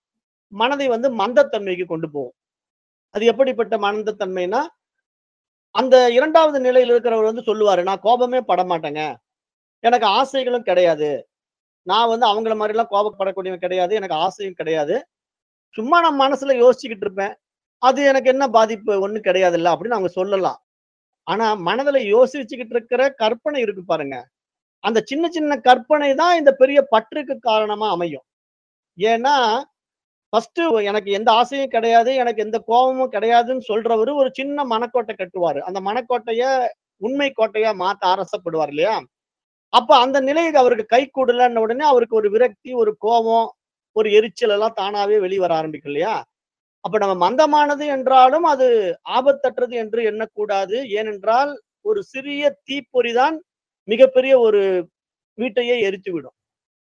மனதை வந்து மந்தத்தன்மைக்கு கொண்டு போகும். அது எப்படிப்பட்ட மந்தத்தன்மைன்னா, அந்த 2வது நிலையில இருக்கிறவர் வந்து சொல்லுவாரு, "நான் கோபமே படமாட்டேங்க. எனக்கு ஆசைகளும் கிடையாது. நான் வந்து அவங்கள மாரிலாம் கோபப்படக்கூடியவன் கிடையாது. எனக்கு ஆசையும் கிடையாது. சும்மா நான் மனசுல யோசிச்சுக்கிட்டு இருப்பேன். அது எனக்கு என்ன பாதிப்பு? ஒண்ணும் கிடையாதுல்ல." அப்படின்னு அவங்க சொல்லலாம். ஆனா மனதுல யோசிச்சுக்கிட்டு இருக்கிற கற்பனை இருக்கு பாருங்க. அந்த சின்ன சின்ன கற்பனை தான் இந்த பெரிய பற்றுக்கு காரணமா அமையும். ஏன்னா, ஃபர்ஸ்ட்டு எனக்கு எந்த ஆசையும் கிடையாது. எனக்கு எந்த கோவமும் கிடையாதுன்னு சொல்றவரு ஒரு சின்ன மனக்கோட்டை கட்டுவாரு. அந்த மனக்கோட்டைய உண்மை கோட்டையா மாத்த ஆசைப்படுவார் இல்லையா? அப்ப அந்த நிலை அவருக்கு கைகூடலன்ன உடனே அவருக்கு ஒரு விரக்தி, ஒரு கோவம், ஒரு எரிச்சல் எல்லாம் தானாவே வெளிவர ஆரம்பிக்கும் இல்லையா? அப்ப நம்ம மந்தமானது என்றாலும் அது ஆபத்தற்றது என்று எண்ணக்கூடாது. ஏனென்றால், ஒரு சிறிய தீப்பொறி தான் மிகப்பெரிய ஒரு வீட்டையே எரித்துவிடும்.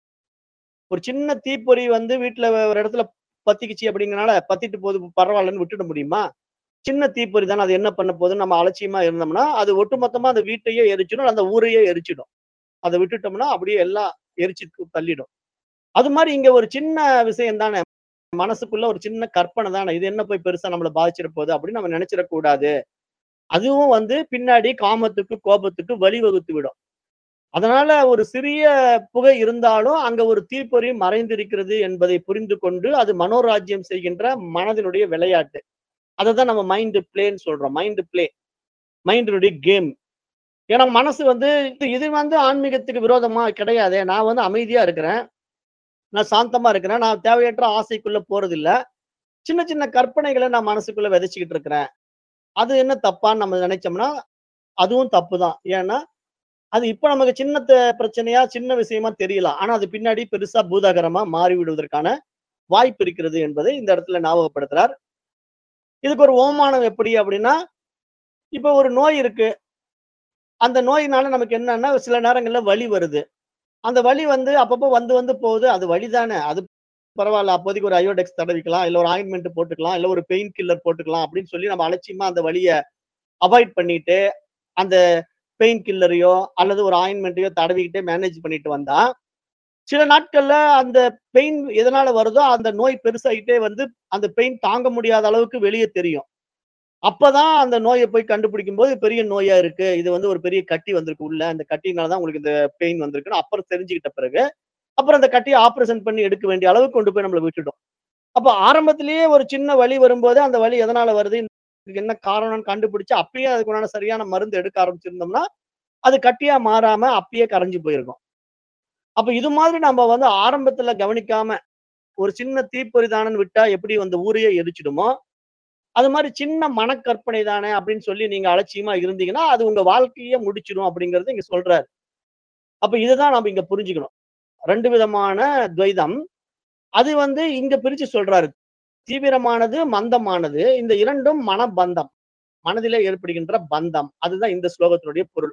ஒரு சின்ன தீப்பொறி வந்து வீட்ல ஒரு இடத்துல பத்திக்கிச்சு அப்படிங்கிறனால, பத்திட்டு போது பரவாயில்லன்னு விட்டுட முடியுமா? சின்ன தீப்பொறி தானே அது என்ன பண்ண போதுன்னு நம்ம அலட்சியமா இருந்தோம்னா, அது ஒட்டுமொத்தமா அந்த வீட்டையே எரிச்சிடும். அந்த ஊரையே எரிச்சிடும். அத விட்டுட்டோம்னா அப்படியே எல்லாம் எரிச்சு தள்ளிடும். அது மாரி இங்க ஒரு சின்ன விஷயம் தானே. மனசுக்குள்ள ஒரு சின்ன கற்பனை தானே. இது என்ன போய் பெருசா நம்மள பாதிச்சிட போகுது அப்படின்னு நம்ம நினைச்சிடக் கூடாது. அதுவும் வந்து பின்னாடி காமத்துக்கு, கோபத்துக்கு வழிவகுத்து விடும். அதனால ஒரு சிறிய புகை இருந்தாலும், அங்க ஒரு தீப்பொறி மறைந்திருக்கிறது என்பதை புரிந்து கொண்டு, அது மனோராஜ்யம் செய்கின்ற மனதினுடைய விளையாட்டு. அததான் நம்ம மைண்ட் பிளேன்னு சொல்றோம். Mind play. மைண்டினுடைய கேம். ஏன்னா மனசு வந்து இது வந்து ஆன்மீகத்துக்கு விரோதமா கிடையாதே. நான் வந்து அமைதியா இருக்கிறேன். நான் சாந்தமா இருக்கிறேன். நான் தேவையற்ற ஆசைக்குள்ள போறதில்ல. சின்ன சின்ன கற்பனைகள நான் மனசுக்குள்ள விதைச்சுக்கிட்டு இருக்கிறேன். அது என்ன தப்பான்னு நம்ம நினைச்சோம்னா, அதுவும் தப்பு தான். ஏன்னா, அது இப்ப நமக்கு சின்னத்த பிரச்சனையா, சின்ன விஷயமா தெரியலாம். ஆனா அது பின்னாடி பெருசா பூதாகரமா மாறிவிடுவதற்கான வாய்ப்பு இருக்கிறது என்பதை இந்த இடத்துல ஞாபகப்படுத்துறார். இதுக்கு ஒரு ஓமானம் எப்படி அப்படின்னா, இப்ப ஒரு நோய் இருக்கு. அந்த நோயினால நமக்கு என்னன்னா, சில நேரங்கள்ல வலி வருது. அந்த வலி வந்து அப்பப்போ வந்து வந்து போகுது. அது வலி தானே. அது பரவால்ல. அப்போதைக்கு ஒரு அயோடெக்ஸ் தடவிக்கலாம். இல்ல ஒரு ஆயின்மென்ட் போட்டுக்கலாம். இல்ல ஒரு பெயின் கில்லர் போட்டுக்கலாம் அப்படின்னு சொல்லி நம்ம அலட்சியமா அந்த வலிய அவாய்ட் பண்ணிட்டு, அந்த பெயின் கில்லரையோ அல்லது ஒரு ஆயின்மென்ட்டையோ தடவிக்கிட்டே மேனேஜ் பண்ணிட்டு வந்தா, சில நாட்கள்ல அந்த பெயின் எதனால வருதோ, அந்த நோய் பெருசாயிட்டே வந்து, அந்த பெயின் தாங்க முடியாத அளவுக்கு வெளிய தெரியும். அப்பதான் அந்த நோய போய் கண்டுபிடிக்கும்போது பெரிய நோயா இருக்கு. இது வந்து ஒரு பெரிய கட்டி வந்திருக்கு உள்ள. அந்த கட்டினால தான் உங்களுக்கு இந்த பெயின் வந்திருக்குன்னு அப்புறம் தெரிஞ்சுக்கிட்ட பிறகு, அப்புறம் அந்த கட்டிய ஆப்பரேஷன் பண்ணி எடுக்க வேண்டிய அளவுக்கு கொண்டு போய் நம்மள விட்டுடும். அப்ப ஆரம்பத்திலேயே ஒரு சின்ன வலி வரும்போது, அந்த வலி எதனால வருது? இதுக்கு என்ன காரணம்னு கண்டுபிடிச்சு, அப்பயே அதுக்குண்டான சரியான மருந்து எடுக்க ஆரம்பிச்சிருந்தோம்னா, அது கட்டியா மாறாம அப்பயே கரைஞ்சு போயிருக்கும். அப்ப இது மாதிரி நம்ம வந்து ஆரம்பத்துல கவனிக்காம, ஒரு சின்ன தீப்பொறி தானன்னு விட்டா எப்படி அந்த ஊரையே எரிச்சிடுமோ, அது மாரி சின்ன மனக்கற்பனை தானே அப்படின்னு சொல்லி நீங்க அலட்சியமா இருந்தீங்கன்னா, அது உங்க வாழ்க்கையே முடிச்சிடும் அப்படிங்கிறத இங்க சொல்றாரு. அப்ப இததான் நம்ம இங்க புரிஞ்சுக்கணும். 2 விதமான துவைதம். அது வந்து இங்க பிரிச்சு சொல்றாரு. தீவிரமானது, மந்தமானது. இந்த 2ம் மனபந்தம். மனதிலே ஏற்படுகின்ற பந்தம். அதுதான் இந்த ஸ்லோகத்தினுடைய பொருள்.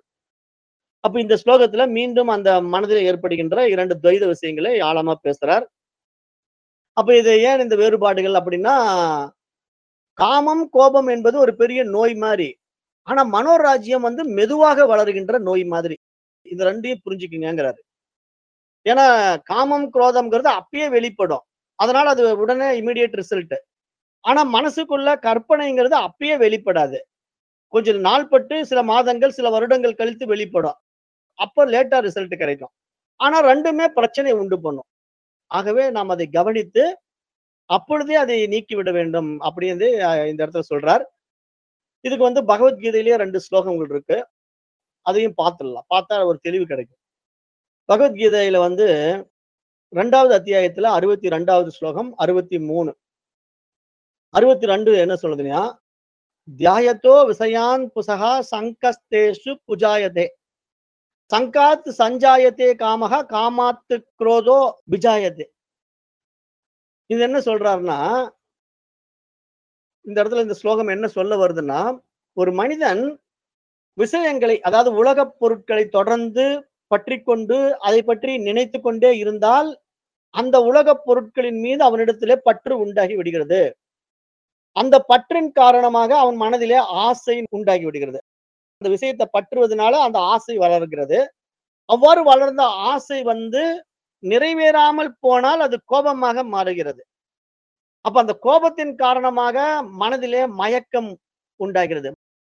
அப்ப இந்த ஸ்லோகத்துல மீண்டும் அந்த மனதிலே ஏற்படுகின்ற 2 துவைத விஷயங்களை ஆழமா பேசுறார். அப்ப இது ஏன் இந்த வேறுபாடுகள் அப்படின்னா, காமம், கோபம் என்பது ஒரு பெரிய நோய் மாரி. ஆனா மனோராஜ்யம் வந்து மெதுவாக வளருகின்ற நோய் மாதிரி. இது 2யும் புரிஞ்சுக்குங்கங்கிறாரு. ஏன்னா காமம், குரோதம்ங்கிறது அப்பயே வெளிப்படும். அதனால அது உடனே இமிடியேட் ரிசல்ட். ஆனா மனசுக்குள்ள கற்பனைங்கிறது அப்பயே வெளிப்படாது. கொஞ்சம் நாள்பட்டு சில மாதங்கள் சில வருடங்கள் கழித்து வெளிப்படும் அப்ப லேட்டா ரிசல்ட் கிடைக்கும் ஆனா ரெண்டுமே பிரச்சனை உண்டு பண்ணும் ஆகவே நாம் அதை கவனித்து அப்பொழுதே அதை நீக்கிவிட வேண்டும் அப்படின்னு அஹ், இந்த இடத்துல சொல்றார் இதுக்கு வந்து பகவத்கீதையிலேயே ரெண்டு ஸ்லோகங்கள் இருக்கு அதையும் பார்த்துடலாம் பார்த்தா ஒரு தெளிவு கிடைக்கும் பகவத்கீதையில வந்து ரெண்டாவது அத்தியாயத்துல அறுபத்தி ரெண்டாவது ஸ்லோகம் அறுபத்தி மூணு அறுபத்தி ரெண்டு என்ன சொல்லுதுன்னா தியாயத்தோ விசயான் புசகா சங்கஸ்தேஷு புஜாயதே சங்காத் சஞ்சாயத்தே காமக காமாத்து குரோதோ விஜாயத்தே இது என்ன சொல்றாருன்னா இந்த இடத்துல இந்த ஸ்லோகம் என்ன சொல்ல வருதுன்னா ஒரு மனிதன் விஷயங்களை அதாவது உலகப் பொருட்களை தொடர்ந்து பற்றி கொண்டு அதை பற்றி நினைத்து கொண்டே இருந்தால் அந்த உலகப் பொருட்களின் மீது அவனிடத்திலே பற்று உண்டாகி விடுகிறது அந்த பற்றின் காரணமாக அவன் மனதிலே ஆசை உண்டாகி விடுகிறது அந்த விஷயத்தை பற்றுவதனால அந்த ஆசை வளர்கிறது அவ்வாறு வளர்ந்த ஆசை வந்து நிறைவேறாமல் போனால் அது கோபமாக மாறுகிறது அப்ப அந்த கோபத்தின் காரணமாக மனதிலே மயக்கம் உண்டாகிறது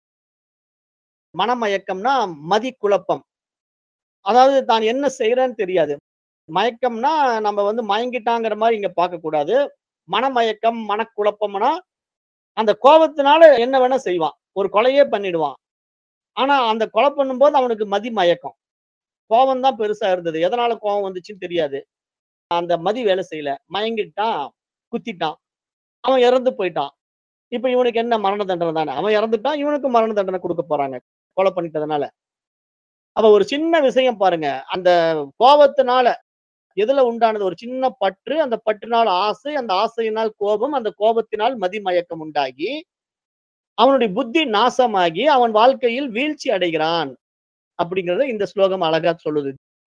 மனமயக்கம்னா மதி குழப்பம் அதாவது தான் என்ன செய்யறேன்னு தெரியாது மயக்கம்னா நம்ம வந்து மயங்கிட்டாங்கிற மாதிரி இங்க பார்க்க கூடாது மனமயக்கம் மனக்குழப்பம்னா அந்த கோபத்தினால என்ன வேணா செய்வான் ஒரு கொலையே பண்ணிடுவான் ஆனா அந்த கொலை பண்ணும்போது அவனுக்கு மதி மயக்கம் கோபம் தான் பெருசா இருந்தது எதனால கோபம் வந்துச்சுன்னு தெரியாது அந்த மதி வேலை செய்யல மயங்கிட்டான் குத்திட்டான் அவன் இறந்து போயிட்டான் இப்ப இவனுக்கு என்ன மரண தண்டனை தானே அவன் இறந்துட்டான் இவனுக்கு மரண தண்டனை கொடுக்க போறாங்க கொலை பண்ணிட்டதுனால அப்ப ஒரு சின்ன விஷயம் பாருங்க அந்த கோபத்தினால எதுல உண்டானது ஒரு சின்ன பற்று அந்த பற்றினால் ஆசை அந்த ஆசையினால் கோபம் அந்த கோபத்தினால் மதிமயக்கம் உண்டாகி அவனுடைய புத்தி நாசமாகி அவன் வாழ்க்கையில் வீழ்ச்சி அடைகிறான் அப்படிங்கறத இந்த ஸ்லோகம் அழகா சொல்லுது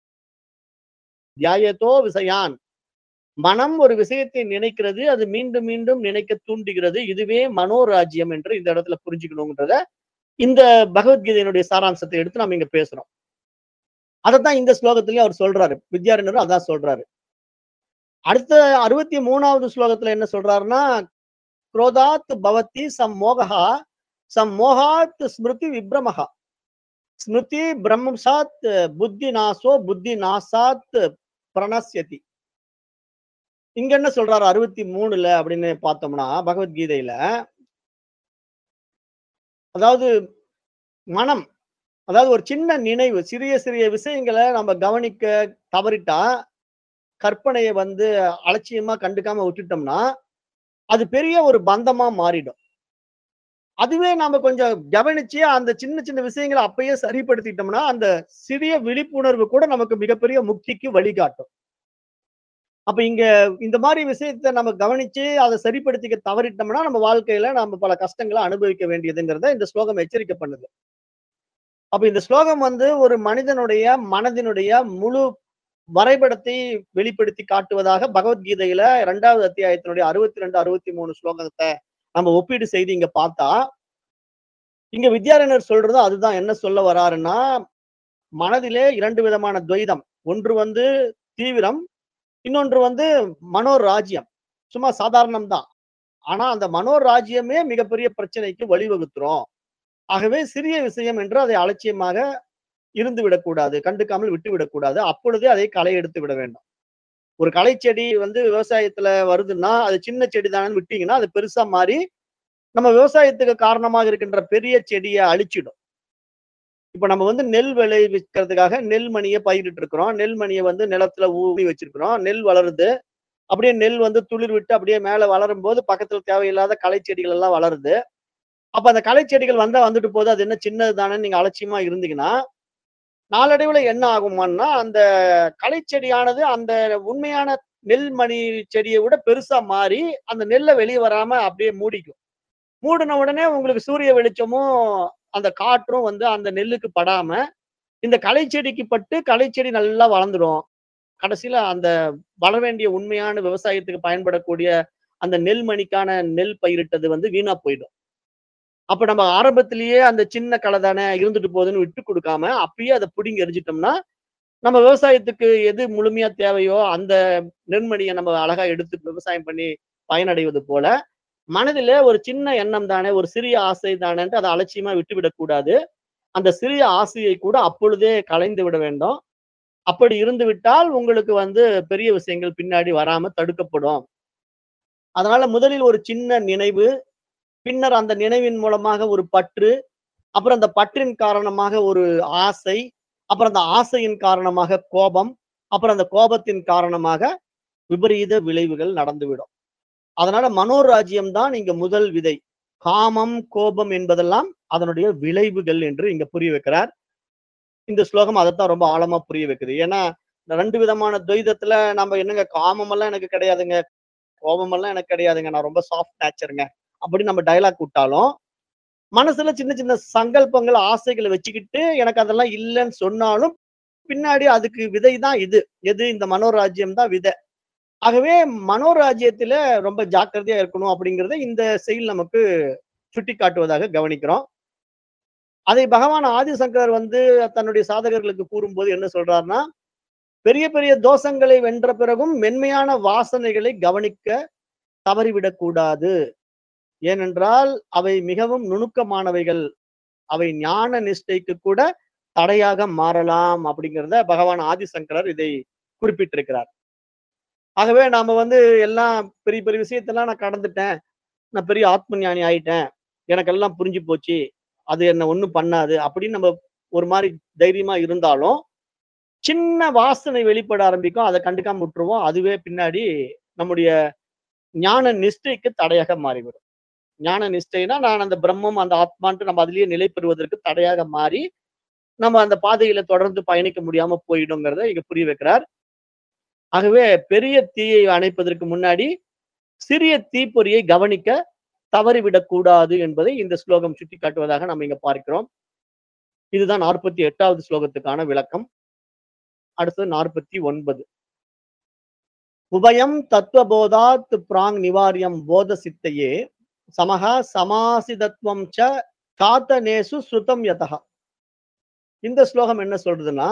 தியாயத்தோ விசயான் மனம் ஒரு விஷயத்தை நினைக்கிறது அது மீண்டும் மீண்டும் நினைக்க தூண்டுகிறது இதுவே மனோராஜ்யம் என்று இந்த இடத்துல புரிஞ்சுக்கணுங்கிறத இந்த பகவத்கீதையினுடைய சாராம்சத்தை எடுத்து நம்ம இங்க பேசுறோம் அதைத்தான் இந்த ஸ்லோகத்திலயும் அவர் சொல்றாரு வித்யாரண்யரும் அதான் சொல்றாரு அடுத்த அறுபத்தி மூணாவது ஸ்லோகத்துல என்ன சொல்றாருன்னா குரோதாத் பவதி சம் மோகா சம் மோகாத் ஸ்மிருதி விப்ரமஹா ஸ்மிருதி பிரம்மசாத் புத்தி நாசோ புத்தி நாசாத் பிரணஸ்யதி இங்க என்ன சொல்றாரு அறுபத்தி மூணுல அப்படின்னு பார்த்தோம்னா பகவத்கீதையில அதாவது மனம் அதாவது ஒரு சின்ன நினைவு சிறிய சிறிய விஷயங்களை நம்ம கவனிக்க தவறிட்டா கற்பனையை வந்து அலட்சியமா கண்டுக்காம விட்டுட்டோம்னா அது பெரிய ஒரு பந்தமா மாறிடும் அதுவே நாம கொஞ்சம் கவனிச்சு அந்த சின்ன சின்ன விஷயங்களை அப்பயே சரிப்படுத்திட்டோம்னா அந்த சிறிய விழிப்புணர்வு கூட நமக்கு மிகப்பெரிய முக்திக்கு வழிகாட்டும் அப்ப இங்க இந்த மாதிரி விஷயத்த நம்ம கவனிச்சு அதை சரிப்படுத்திக்க தவறிட்டோம்னா நம்ம வாழ்க்கையில நம்ம பல கஷ்டங்களை அனுபவிக்க வேண்டியதுங்கிறத இந்த ஸ்லோகம் எச்சரிக்கை பண்ணுது அப்ப இந்த ஸ்லோகம் வந்து ஒரு மனிதனுடைய மனதினுடைய முழு வரைபடத்தை வெளிப்படுத்தி காட்டுவதாக பகவத்கீதையில இரண்டாவது அத்தியாயத்தினுடைய அறுபத்தி ரெண்டு அறுபத்தி மூணு ஸ்லோகத்தை நம்ம ஒப்பீடு செய்து இங்க பார்த்தா இங்க வித்யாரண்யர் சொல்றது அதுதான் என்ன சொல்ல வராருன்னா மனதிலே இரண்டு விதமான துவைதம் ஒன்று வந்து தீவிரம் இன்னொன்று வந்து மனோராஜ்யம் சும்மா சாதாரணம் தான் ஆனா அந்த மனோராஜ்யமே மிகப்பெரிய பிரச்சனைக்கு வழிவகுத்துரும் ஆகவே சிறிய விஷயம் என்று அதை அலட்சியமாக இருந்து விடக்கூடாது கண்டுக்காமல் விட்டு விடக்கூடாது அப்பொழுதே அதை களை எடுத்து விட வேண்டும் ஒரு களை செடி வந்து விவசாயத்துல வருதுன்னா அது சின்ன செடி தானே விட்டீங்கன்னா அது பெருசா மாறி நம்ம விவசாயத்துக்கு காரணமாக இருக்கின்ற பெரிய செடியை அழிச்சிடும் இப்ப நம்ம வந்து நெல் விளைவிக்கிறதுக்காக நெல்மணியை பயிரிட்டு இருக்கிறோம் நெல்மணியை வந்து நிலத்துல ஊறி வச்சிருக்கிறோம் நெல் வளருது அப்படியே நெல் வந்து துளிர் விட்டு அப்படியே மேல வளரும் போது பக்கத்துல தேவையில்லாத களை செடிகள் எல்லாம் வளருது அப்ப அந்த களை செடிகள் வந்தா வந்துட்டு போது அது என்ன சின்னது தானே நீங்க அலட்சியமா இருந்தீங்கன்னா நாளடைவுல என்ன ஆகுமான்னா அந்த களை செடியானது அந்த உண்மையான நெல்மணி செடியை விட பெருசா மாறி அந்த நெல்லை வெளியே வராம அப்படியே மூடிக்கும் மூடின உடனே உங்களுக்கு சூரிய வெளிச்சமும் அந்த காற்றும் வந்து அந்த நெல்லுக்கு படாம இந்த களை செடிக்கு பட்டு களை செடி நல்லா வளர்ந்துடும் கடைசியில அந்த வளர வேண்டிய உண்மையான விவசாயத்துக்கு பயன்படக்கூடிய அந்த நெல்மணிக்கான நெல் பயிரிட்டது வந்து வீணா போயிடும் அப்ப நம்ம ஆரம்பத்திலேயே அந்த சின்ன களை தானே இருந்துட்டு போகுதுன்னு விட்டு கொடுக்காம அப்பயே அதை பிடுங்கி எரிஞ்சிட்டோம்னா நம்ம விவசாயத்துக்கு எது முழுமையா தேவையோ அந்த நெல்மணியை நம்ம அழகா எடுத்து விவசாயம் பண்ணி பயனடைவது போல மனதிலே ஒரு சின்ன எண்ணம் தானே, ஒரு சிறிய ஆசை தானேன்ட்டு அத அலட்சியமா விட்டுவிடக் கூடாது. அந்த சிறிய ஆசையை கூட அப்பொழுதே களைந்து விட வேண்டும். அப்படி இருந்து விட்டால் உங்களுக்கு வந்து பெரிய விஷயங்கள் பின்னாடி வராம தடுக்கப்படும். அதனால முதலில் ஒரு சின்ன நினைவு, பின்னர் அந்த நினைவின் மூலமாக ஒரு பற்று, அப்புறம் அந்த பற்றின் காரணமாக ஒரு ஆசை, அப்புறம் அந்த ஆசையின் காரணமாக கோபம், அப்புறம் அந்த கோபத்தின் காரணமாக விபரீத விளைவுகள் நடந்துவிடும். அதனால மனோராஜ்யம் தான் இங்க முதல் விதை. காமம், கோபம் என்பதெல்லாம் அதனுடைய விளைவுகள் என்று இங்க புரிய வைக்கிறார். இந்த ஸ்லோகம் அதத்தான் ரொம்ப ஆழமா புரிய வைக்குது. ஏன்னா, இந்த 2 விதமான துவைதத்துல நம்ம என்னங்க காமமெல்லாம் எனக்கு கிடையாதுங்க. கோபமெல்லாம் எனக்கு கிடையாதுங்க. நான் ரொம்ப சாஃப்ட் நேச்சர்ங்க. அப்படின்னு நம்ம டயலாக் விட்டாலும், மனசுல சின்ன சின்ன சங்கல்பங்கள், ஆசைகள வச்சுக்கிட்டு எனக்கு அதெல்லாம் இல்லன்னு சொன்னாலும், பின்னாடி அதுக்கு விதை தான் இது. எது இந்த மனோராஜ்யம் தான் விதை. ஆகவே மனோராஜ்யத்தில ரொம்ப ஜாக்கிரதையா இருக்கணும் அப்படிங்கிறத இந்த செயல் நமக்கு சுட்டிக்காட்டுவதாக கவனிக்கிறோம். அதை பகவான் ஆதிசங்கரர் வந்து தன்னுடைய சாதகர்களுக்கு கூறும்போது என்ன சொல்றார்ன்னா, பெரிய பெரிய தோஷங்களை வென்ற பிறகும் மென்மையான வாசனைகளை கவனிக்க தவறிவிடக் கூடாது. ஏனென்றால் அவை மிகவும் நுணுக்கமானவைகள். அவை ஞான நிஷ்டைக்கு கூட தடையாக மாறலாம் அப்படிங்கிறத பகவான் ஆதிசங்கரர் இதை குறிப்பிட்டிருக்கிறார். ஆகவே நாம வந்து எல்லாம் பெரிய பெரிய விஷயத்தெல்லாம் நான் கடந்துட்டேன். நான் பெரிய ஆத்ம ஞானி ஆயிட்டேன். எனக்கெல்லாம் புரிஞ்சு போச்சு. அது என்ன ஒண்ணும் பண்ணாது. அப்படின்னு நம்ம ஒரு மாரி தைரியமா இருந்தாலும், சின்ன வாசனை வெளிப்பட ஆரம்பிக்கும். அத கண்டுக்காம விட்டுருவோம். அதுவே பின்னாடி நம்முடைய ஞான நிஷ்டைக்கு தடையாக மாறிவிடும். ஞான நிஷ்டைனா நான் அந்த பிரம்மம், அந்த ஆத்மான்ட்டு நம்ம அதிலேயே நிலை பெறுவதற்கு தடையாக மாறி, நம்ம அந்த பாதையில தொடர்ந்து பயணிக்க முடியாம போயிடுங்கிறத இங்க புரிய வைக்கிறார். ஆகவே பெரிய தீயை அணைப்பதற்கு முன்னாடி, சிறிய தீப்பொறியை கவனிக்க தவறிவிடக் கூடாது என்பதை இந்த ஸ்லோகம் சுட்டிக்காட்டுவதாக நம்ம இங்க பார்க்கிறோம். இதுதான் 48வது ஸ்லோகத்துக்கான விளக்கம். அடுத்தது 49. உபயம் தத்வபோதாத் பிராங் நிவார்யம் போத சித்தையே சமஹ சமாசிதத்வம் ச காத்தனேசு ஸ்ருதம் யதஹ. இந்த ஸ்லோகம் என்ன சொல்றதுன்னா,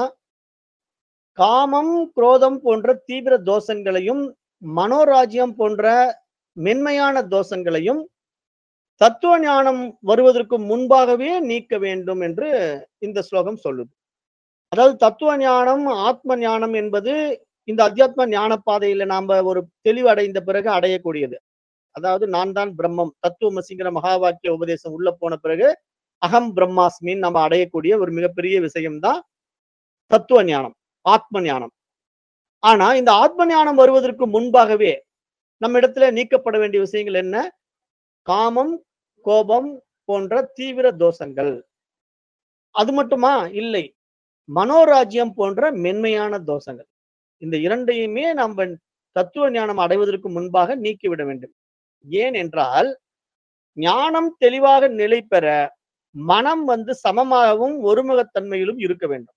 காமம், குரோதம் போன்ற தீவிர தோஷங்களையும், மனோராஜ்யம் போன்ற மென்மையான தோஷங்களையும் தத்துவ ஞானம் வருவதற்கு முன்பாகவே நீக்க வேண்டும் என்று இந்த ஸ்லோகம் சொல்லுது. அதாவது தத்துவ ஞானம், ஆத்ம ஞானம் என்பது இந்த அத்தியாத்ம ஞான பாதையில நாம ஒரு தெளிவடைந்த பிறகு அடையக்கூடியது. அதாவது நான் தான் பிரம்மம், தத்துவமசிங்கிற மகா வாக்கிய உபதேசம் உள்ள போன பிறகு, அகம் பிரம்மாஸ்மின்னு நம்ம அடையக்கூடிய ஒரு மிகப்பெரிய விஷயம் தான் தத்துவ ஞானம், ஆத்ம ஞானம். ஆனா இந்த ஆத்ம ஞானம் வருவதற்கு முன்பாகவே, நம்மிடத்தில நீக்கப்பட வேண்டிய விஷயங்கள் என்ன? காமம், கோபம் போன்ற தீவிர தோஷங்கள். அது மட்டுமா? இல்லை. மனோராஜ்யம் போன்ற மென்மையான தோஷங்கள். இந்த 2யுமே நம்ப தத்துவ ஞானம் அடைவதற்கு முன்பாக நீக்கிவிட வேண்டும். ஏன் என்றால், ஞானம் தெளிவாக நிலை பெற, மனம் வந்து சமமாகவும், ஒருமுகத்தன்மையிலும் இருக்க வேண்டும்.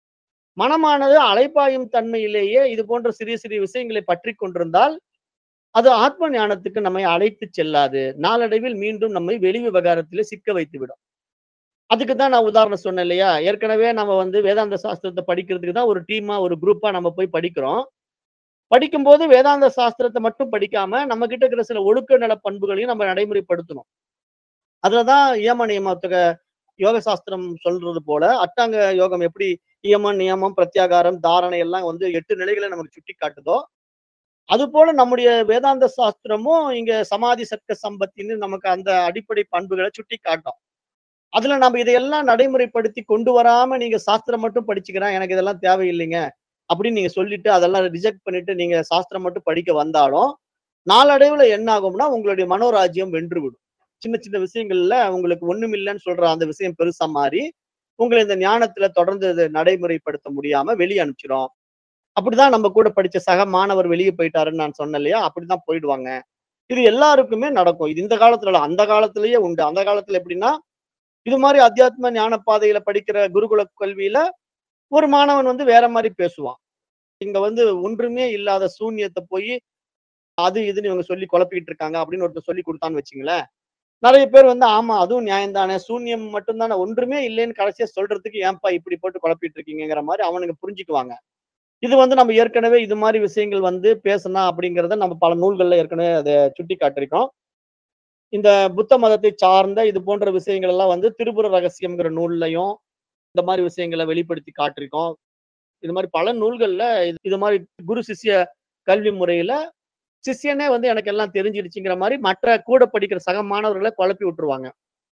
மனமானது அலைபாயும் தன்மையிலேயே இது போன்ற சிறிய சிறிய விஷயங்களை பற்றிக் கொண்டிருந்தால், அது ஆத்ம ஞானத்துக்கு நம்மை அழைத்துச் செல்லாது. நாளடைவில் மீண்டும் நம்மை வெளி விவகாரத்திலே சிக்க வைத்துவிடும். அதுக்கு தான் நான் உதாரணம் சொன்னேன் இல்லையா? ஏற்கனவே நம்ம வந்து வேதாந்த சாஸ்திரத்த படிக்கிறதுக்கு தான் ஒரு டீமா, ஒரு குரூப்பா நம்ம போய் படிக்கிறோம். படிக்கும்போது வேதாந்த சாஸ்திரத்த மட்டும் படிக்காம, நம்ம கிட்ட இருக்கிற சில ஒழுக்க நல பண்புகளையும் நம்ம நடைமுறைப்படுத்தணும். அதுல தான் யம நியமத்துக யோக சாஸ்திரம் சொல்றது போல, அட்டாங்க யோகம் எப்படி இயமம், நியமம், பிரத்யாகாரம், தாரணை எல்லாம் வந்து 8 நிலைகள நமக்கு சுட்டிக்காட்டுதோ, அதுபோல நம்முடைய வேதாந்த சாஸ்திரமும் இங்க சமாதி சட்க சம்பத்தின்னு நமக்கு அந்த அடிப்படை பண்புகள சுட்டிக்காட்டும். அதுல நம்ம இதையெல்லாம் நடைமுறைப்படுத்தி கொண்டு வராம நீங்க சாஸ்திரம் மட்டும் படிச்சுக்கிறேன், எனக்கு இதெல்லாம் தேவையில்லைங்க. அப்படின்னு நீங்க சொல்லிட்டு, அதெல்லாம் ரிஜெக்ட் பண்ணிட்டு நீங்க சாஸ்திரம் மட்டும் படிக்க வந்தாலும், நாளடைவுல என்ன ஆகும்னா, உங்களுடைய மனோராஜ்யம் வென்றுவிடும். சின்ன சின்ன விஷயங்கள்ல உங்களுக்கு ஒண்ணுமில்லன்னு சொல்ற அந்த விஷயம் பெருசா மாறி, உங்கள இந்த ஞானத்துல தொடர்ந்து இத நடைமுறைப்படுத்த முடியாம வெளிய அனுப்பிச்சிரும். அப்படிதான் நம்ம கூட படிச்ச சக மாணவர் வெளிய போயிட்டாருன்னு நான் சொன்னேன் இல்லையா? அப்படிதான் போயிடுவாங்க. இது எல்லாருக்குமே நடக்கும். இது இந்த காலத்துல இல்ல, அந்த காலத்திலேயே உண்டு. அந்த காலத்துல எப்படின்னா, இது மாரி அத்தியாத்ம ஞான பாதையில படிக்கிற குருகுல கல்வியில, ஒரு மாணவன் வந்து வேற மாரி பேசுவான். இங்க வந்து ஒன்றுமே இல்லாத சூன்யத்த போயி, அது இதுன்னு இவங்க சொல்லி குழப்பிக்கிட்டு இருக்காங்க அப்படின்னு ஒருத்தன் சொல்லிக் குடுத்தான்னு வச்சுங்களேன். நெறைய பேர் வந்து, ஆமா அதுவும் நியாயம் தானே. சூன்யம் மட்டும் தானே, ஒன்றுமே இல்லைன்னு கடைசியா சொல்றதுக்கு ஏன்பா இப்படி போட்டு குழப்பிட்டு இருக்கீங்கங்கிற மாரி அவனுங்க புரிஞ்சுக்குவாங்க. இது வந்து நம்ம ஏற்கனவே இது மாரி விஷயங்கள் வந்து பேசலாம் அப்படிங்கிறத நம்ம பல நூல்கள்ல ஏற்கனவே அத சுட்டிக்காட்டியிருக்கோம். இந்த புத்த மதத்தை சார்ந்த இது போன்ற விஷயங்கள் எல்லாம் வந்து திருப்புர ரகசியம்ங்கிற நூல்லையும் இந்த மாதிரி விஷயங்களை வெளிப்படுத்தி காட்டிருக்கோம் இது மாதிரி பல நூல்கள்ல இது இது மாதிரி குரு சிஷ்ய கல்வி முறையில சிஷ்யனே வந்து எனக்கு எல்லாம் தெரிஞ்சிடுச்சுங்கிற மாதிரி மற்ற கூட படிக்கிற சக மாணவர்களை குழப்பி விட்டுருவாங்க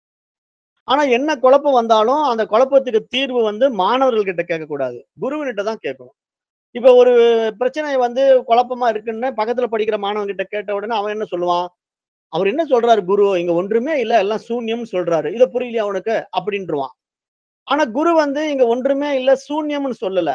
ஆனா என்ன குழப்பம் வந்தாலும் அந்த குழப்பத்துக்கு தீர்வு வந்து மாணவர்கள்கிட்ட கேட்கக்கூடாது குருவினிட்ட தான் கேட்கணும் இப்ப ஒரு பிரச்சனை வந்து குழப்பமா இருக்குன்னு பக்கத்துல படிக்கிற மாணவன் கிட்ட கேட்ட உடனே அவன் என்ன சொல்லுவான் அவர் என்ன சொல்றாரு குரு இங்க ஒன்றுமே இல்ல எல்லாம் சூன்யம்னு சொல்றாரு இத புரியலையா அவனுக்கு அப்படின்ட்டுருவான் ஆனா குரு வந்து இங்க ஒன்றுமே இல்ல சூன்யம்னு சொல்லல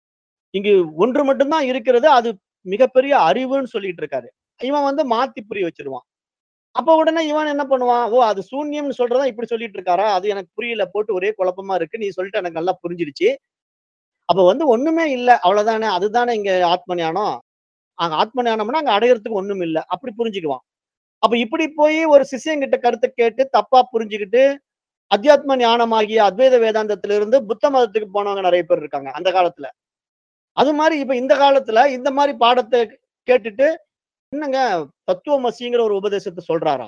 இங்கு ஒன்று மட்டும்தான் இருக்கிறது அது மிகப்பெரிய அறிவுன்னு சொல்லிட்டு இருக்காரு இவன் வந்து மாத்தி புரிய வச்சிருவான் அப்ப உடனே இவன் என்ன பண்ணுவான் ஓ அது சூன்யம்னு சொல்றதா இப்படி சொல்லிட்டு இருக்காரா அது எனக்கு புரியல போட்டு ஒரே குழப்பமா இருக்கு நீ சொல்லிட்டு எனக்கு நல்லா புரிஞ்சிருச்சு அப்ப வந்து ஒண்ணுமே இல்ல அவ்வளவுதானே அதுதானே இங்க ஆத்ம ஞானம் அங்க ஆத்ம ஞானம்னா அங்க அடையறதுக்கு ஒண்ணும் இல்ல அப்படி புரிஞ்சுக்குவான் அப்ப இப்படி போய் ஒரு சிஷ்யங்கிட்ட கருத்தை கேட்டு தப்பா புரிஞ்சுக்கிட்டு அத்தியாத்ம ஞானமாகிய அத்வைத வேதாந்தத்திலிருந்து புத்த மதத்துக்கு போனவங்க நிறைய பேர் இருக்காங்க அந்த காலத்துல அது மாதிரி இப்ப இந்த காலத்துல இந்த மாதிரி பாடத்தை கேட்டுட்டு என்னங்க தத்துவமசிங்கிற ஒரு உபதேசத்தை சொல்றாரா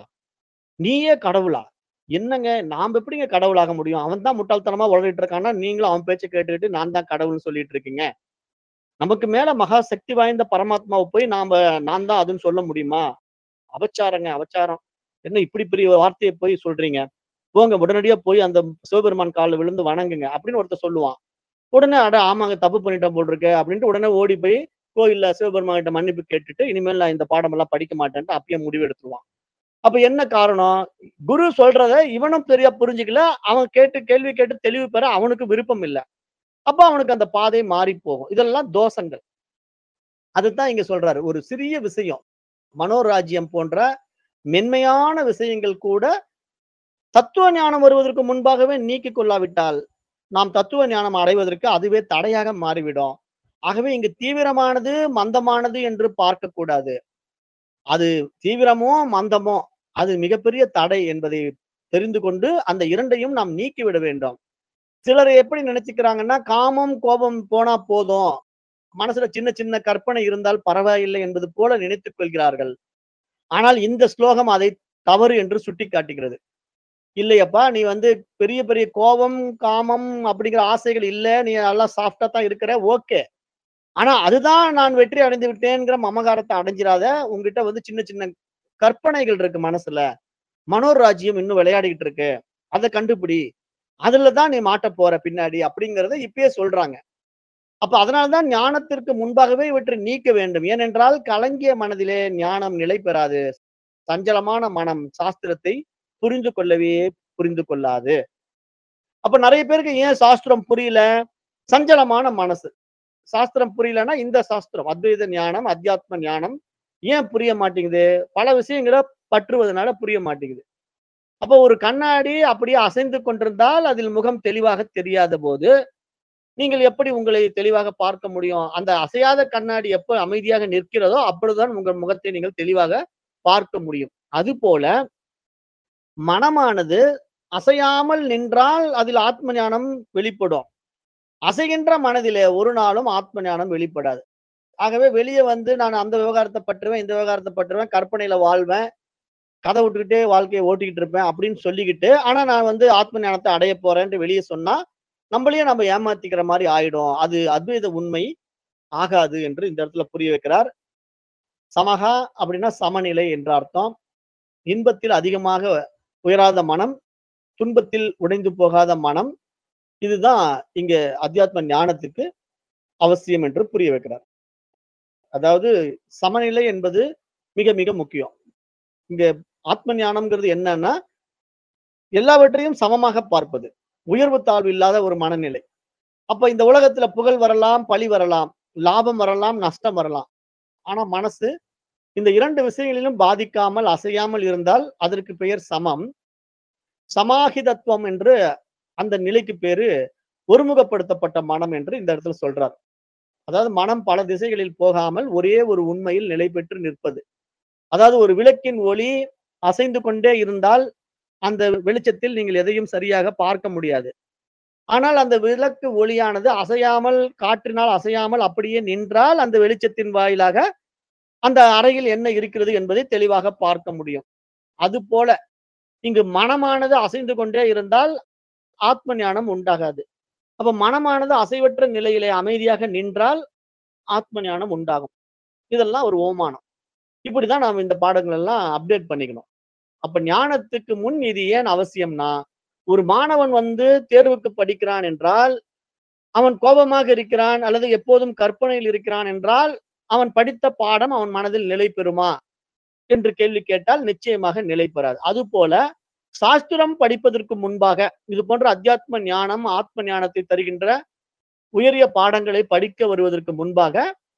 நீயே கடவுளா என்னங்க நாம எப்படிங்க கடவுளாக முடியும் அவன் தான் முட்டாள்தனமா உளறிட்டு இருக்கான்னா நீங்களும் அவன் பேச்சை கேட்டுக்கிட்டு நான் தான் கடவுள்னு சொல்லிட்டு இருக்கீங்க நமக்கு மேல மகா சக்தி வாய்ந்த பரமாத்மாவை போய் நாம நான் தான் அதுன்னு சொல்ல முடியுமா அபச்சாரங்க அபச்சாரம் என்ன இப்படி பெரிய வார்த்தையை போய் சொல்றீங்க போங்க உடனடியா போய் அந்த சிவபெருமான் காலில் விழுந்து வணங்குங்க அப்படின்னு ஒருத்தர் சொல்லுவான் உடனே அட ஆமாங்க தப்பு பண்ணிட்டேன் போல் இருக்கு அப்படின்ட்டு உடனே ஓடி போய் கோயில்ல சிவபெருமான் கிட்ட மன்னிப்பு கேட்டுட்டு இனிமேல் நான் இந்த பாடமெல்லாம் படிக்க மாட்டேன்ட்டு அப்பயே முடிவு எடுத்துருவான் அப்ப என்ன காரணம் குரு சொல்றத இவனும் சரியா புரிஞ்சுக்கல அவன் கேட்டு கேள்வி கேட்டு தெளிவு பெற அவனுக்கு விருப்பம் இல்லை அப்ப அவனுக்கு அந்த பாதை மாறி போகும் இதெல்லாம் தோஷங்கள் அதுதான் இங்க சொல்றாரு ஒரு சிறிய விஷயம் மனோராஜ்யம் போன்ற மென்மையான விஷயங்கள் கூட தத்துவ ஞானம் வருவதற்கு முன்பாகவே நீக்கிக் கொள்ளாவிட்டால் நாம் தத்துவ ஞானம் அடைவதற்கு அதுவே தடையாக மாறிவிடும் ஆகவே இங்கு தீவிரமானது மந்தமானது என்று பார்க்க கூடாது அது தீவிரமோ மந்தமோ அது மிகப்பெரிய தடை என்பதை தெரிந்து கொண்டு அந்த இரண்டையும் நாம் நீக்கிவிட வேண்டும் சிலர் எப்படி நினைச்சுக்கிறாங்கன்னா காமம் கோபம் போனா போதும் மனசுல சின்ன சின்ன கற்பனை இருந்தால் பரவாயில்லை என்பது போல நினைத்துக் கொள்கிறார்கள் ஆனால் இந்த ஸ்லோகம் அதை தவறு என்று சுட்டி காட்டுகிறது இல்லையப்பா நீ வந்து பெரிய பெரிய கோபம் காமம் அப்படிங்கிற ஆசைகள் இல்ல நீ நல்லா சாஃப்டா தான் இருக்கிற ஓகே ஆனா அதுதான் நான் வெற்றி அடைந்து விட்டேங்கிற மமகாரத்தை அடைஞ்சிராத உங்ககிட்ட வந்து சின்ன சின்ன கற்பனைகள் இருக்கு மனசுல மனோராஜ்யம் இன்னும் விளையாடிக்கிட்டு இருக்கு அதை கண்டுபிடி அதுல தான் நீ மாட்ட போற பின்னாடி அப்படிங்கறத இப்பயே சொல்றாங்க அப்ப அதனால்தான் ஞானத்திற்கு முன்பாகவே இவற்றை நீக்க வேண்டும் ஏனென்றால் கலங்கிய மனதிலே ஞானம் நிலை பெறாது சஞ்சலமான மனம் சாஸ்திரத்தை புரிந்து கொள்ளவே புரிந்து கொள்ளாது அப்ப நிறைய பேருக்கு ஏன் சாஸ்திரம் புரியல சஞ்சலமான மனசு சாஸ்திரம் புரியலன்னா இந்த சாஸ்திரம் அத்வைத ஞானம் அத்தியாத்ம ஞானம் ஏன் புரிய மாட்டேங்குது பல விஷயங்களை பற்றுவதனால புரிய மாட்டேங்குது அப்போ ஒரு கண்ணாடி அப்படியே அசைந்து கொண்டிருந்தால் அதில் முகம் தெளிவாக தெரியாத போது நீங்கள் எப்படி உங்களை தெளிவாக பார்க்க முடியும் அந்த அசையாத கண்ணாடி எப்ப அமைதியாக நிற்கிறதோ அப்பொழுதுதான் உங்கள் முகத்தை நீங்கள் தெளிவாக பார்க்க முடியும் அதுபோல மனமானது அசையாமல் நின்றால் அதில் ஆத்ம ஞானம் வெளிப்படும் அசைகின்ற மனதிலே ஒரு நாளும் ஆத்ம ஞானம் வெளிப்படாது ஆகவே வெளியே வந்து நான் அந்த விவகாரத்தை பற்றுவேன் இந்த விவகாரத்தை பற்றுவேன் கற்பனையில வாழ்வேன் கதை விட்டுக்கிட்டே வாழ்க்கையை ஓட்டிக்கிட்டு இருப்பேன் அப்படின்னு சொல்லிக்கிட்டு ஆனா நான் வந்து ஆத்ம ஞானத்தை அடைய போறேன்ட்டு வெளியே சொன்னா நம்மளையே நம்ம ஏமாத்திக்கிற மாதிரி ஆயிடும் அது அத்வைத உண்மை ஆகாது என்று இந்த இடத்துல புரிய வைக்கிறார் சமகா அப்படின்னா சமநிலை என்ற அர்த்தம் இன்பத்தில் அதிகமாக உயராத மனம் துன்பத்தில் உடைந்து போகாத மனம் இதுதான் இங்க அத்தியாத்ம ஞானத்துக்கு அவசியம் என்று புரிய வைக்கிறார் அதாவது சமநிலை என்பது மிக மிக முக்கியம் இங்க ஆத்ம ஞானம்ங்கிறது என்னன்னா எல்லாவற்றையும் சமமாக பார்ப்பது உயர்வு தாழ்வு இல்லாத ஒரு மனநிலை அப்ப இந்த உலகத்துல புகழ் வரலாம் பழி வரலாம் லாபம் வரலாம் நஷ்டம் வரலாம் ஆனா மனசு இந்த இரண்டு விஷயங்களிலும் பாதிக்காமல் அசையாமல் இருந்தால் அதற்கு பெயர் சமம் சமாஹிதத்துவம் என்று அந்த நிலைக்கு பேரு ஒருமுகப்படுத்தப்பட்ட மனம் என்று இந்த இடத்துல சொல்றார் அதாவது மனம் பல திசைகளில் போகாமல் ஒரே ஒரு உண்மையில் நிலை பெற்று நிற்பது அதாவது ஒரு விளக்கின் ஒளி அசைந்து கொண்டே இருந்தால் அந்த வெளிச்சத்தில் நீங்கள் எதையும் சரியாக பார்க்க முடியாது ஆனால் அந்த விளக்கு ஒளியானது அசையாமல் காற்றினால் அசையாமல் அப்படியே நின்றால் அந்த வெளிச்சத்தின் வாயிலாக அந்த அறையில் என்ன இருக்கிறது என்பதை தெளிவாக பார்க்க முடியும் அது போல இங்கு மனமானது அசைந்து கொண்டே இருந்தால் ஆத்ம ஞானம் உண்டாகாது அப்ப மனமானது அசைவற்ற நிலையிலே அமைதியாக நின்றால் ஆத்ம ஞானம் உண்டாகும் இதெல்லாம் ஒரு ஓமானம் இப்படிதான் நாம் இந்த பாடங்கள் எல்லாம் அப்டேட் பண்ணிக்கணும் அப்ப ஞானத்துக்கு முன் இது ஏன் அவசியம்னா ஒரு மாணவன் வந்து தேர்வுக்கு படிக்கிறான் என்றால் அவன் கோபமாக இருக்கிறான் அல்லது எப்போதும் கற்பனையில் இருக்கிறான் என்றால் அவன் படித்த பாடம் அவன் மனதில் நிலை பெறுமா என்று கேள்வி கேட்டால் நிச்சயமாக நிலை பெறாது அதுபோல சாஸ்திரம் படிப்பதற்கு முன்பாக இது போன்ற அத்தியாத்ம ஞானம் ஆத்ம ஞானத்தை தருகின்ற உயரிய பாடங்களை படிக்க வருவதற்கு முன்பாக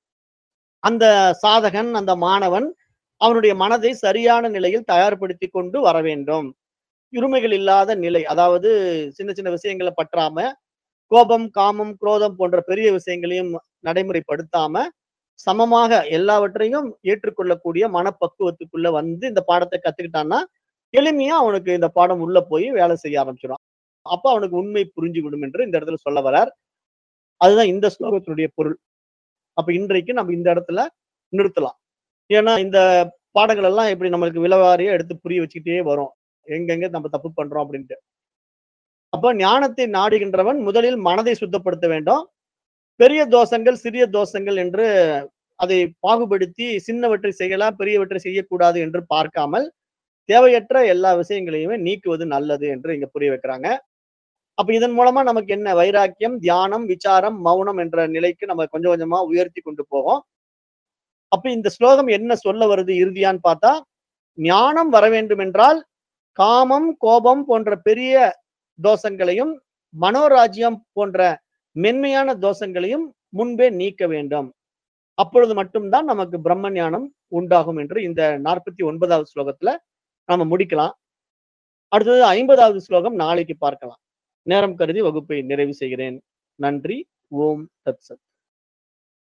அந்த சாதகன் அந்த மாணவன் அவனுடைய மனதை சரியான நிலையில் தயார்படுத்தி கொண்டு வர வேண்டும் இருமைகள் இல்லாத நிலை அதாவது சின்ன சின்ன விஷயங்களை பற்றாம கோபம் காமம் குரோதம் போன்ற பெரிய விஷயங்களையும் நடைமுறைப்படுத்தாம சமமாக எல்லாவற்றையும் ஏற்றுக்கொள்ளக்கூடிய மனப்பக்குவத்துக்குள்ள வந்து இந்த பாடத்தை கத்துக்கிட்டான்னா எளிமையா அவனுக்கு இந்த பாடம் உள்ள போய் வேலை செய்ய ஆரம்பிச்சிடும் அப்ப அவனுக்கு உண்மை புரிஞ்சுவிடும் என்று இந்த இடத்துல சொல்ல வரார் அதுதான் இந்த ஸ்லோகத்தினுடைய பொருள் அப்ப இன்றைக்கு நம்ம இந்த இடத்துல நிறுத்தலாம் ஏன்னா இந்த பாடங்கள் எல்லாம் இப்படி நம்மளுக்கு விலவாரியா எடுத்து புரிய வச்சுக்கிட்டே வரும் எங்கெங்க நம்ம தப்பு பண்றோம் அப்படின்ட்டு அப்ப ஞானத்தை நாடுகின்றவன் முதலில் மனதை சுத்தப்படுத்த வேண்டும் பெரிய தோஷங்கள் சிறிய தோஷங்கள் என்று அதை பாகுபடுத்தி சின்னவற்றை செய்யலாம் பெரியவற்றை செய்யக்கூடாது என்று பார்க்காமல் தேவையற்ற எல்லா விஷயங்களையுமே நீக்குவது நல்லது என்று இங்க புரிய வைக்கிறாங்க அப்ப இதன் மூலமா நமக்கு என்ன வைராக்கியம் தியானம் விசாரம் மௌனம் என்ற நிலைக்கு நம்ம கொஞ்சம் கொஞ்சமா உயர்த்தி கொண்டு போவோம் அப்ப இந்த ஸ்லோகம் என்ன சொல்ல வருது இறுதியான்னு பார்த்தா ஞானம் வர வேண்டும் என்றால் காமம் கோபம் போன்ற பெரிய தோஷங்களையும் மனோராஜ்யம் போன்ற மென்மையான தோஷங்களையும் முன்பே நீக்க வேண்டும் அப்பொழுது மட்டும்தான் நமக்கு பிரம்ம ஞானம் உண்டாகும் என்று இந்த நாற்பத்தி ஒன்பதாவது ஸ்லோகத்துல நாம முடிக்கலாம் அடுத்தது ஐம்பதாவது ஸ்லோகம் நாளைக்கு பார்க்கலாம் நேரம் கருதி வகுப்பை நிறைவு செய்கிறேன் நன்றி ஓம் தத்சத்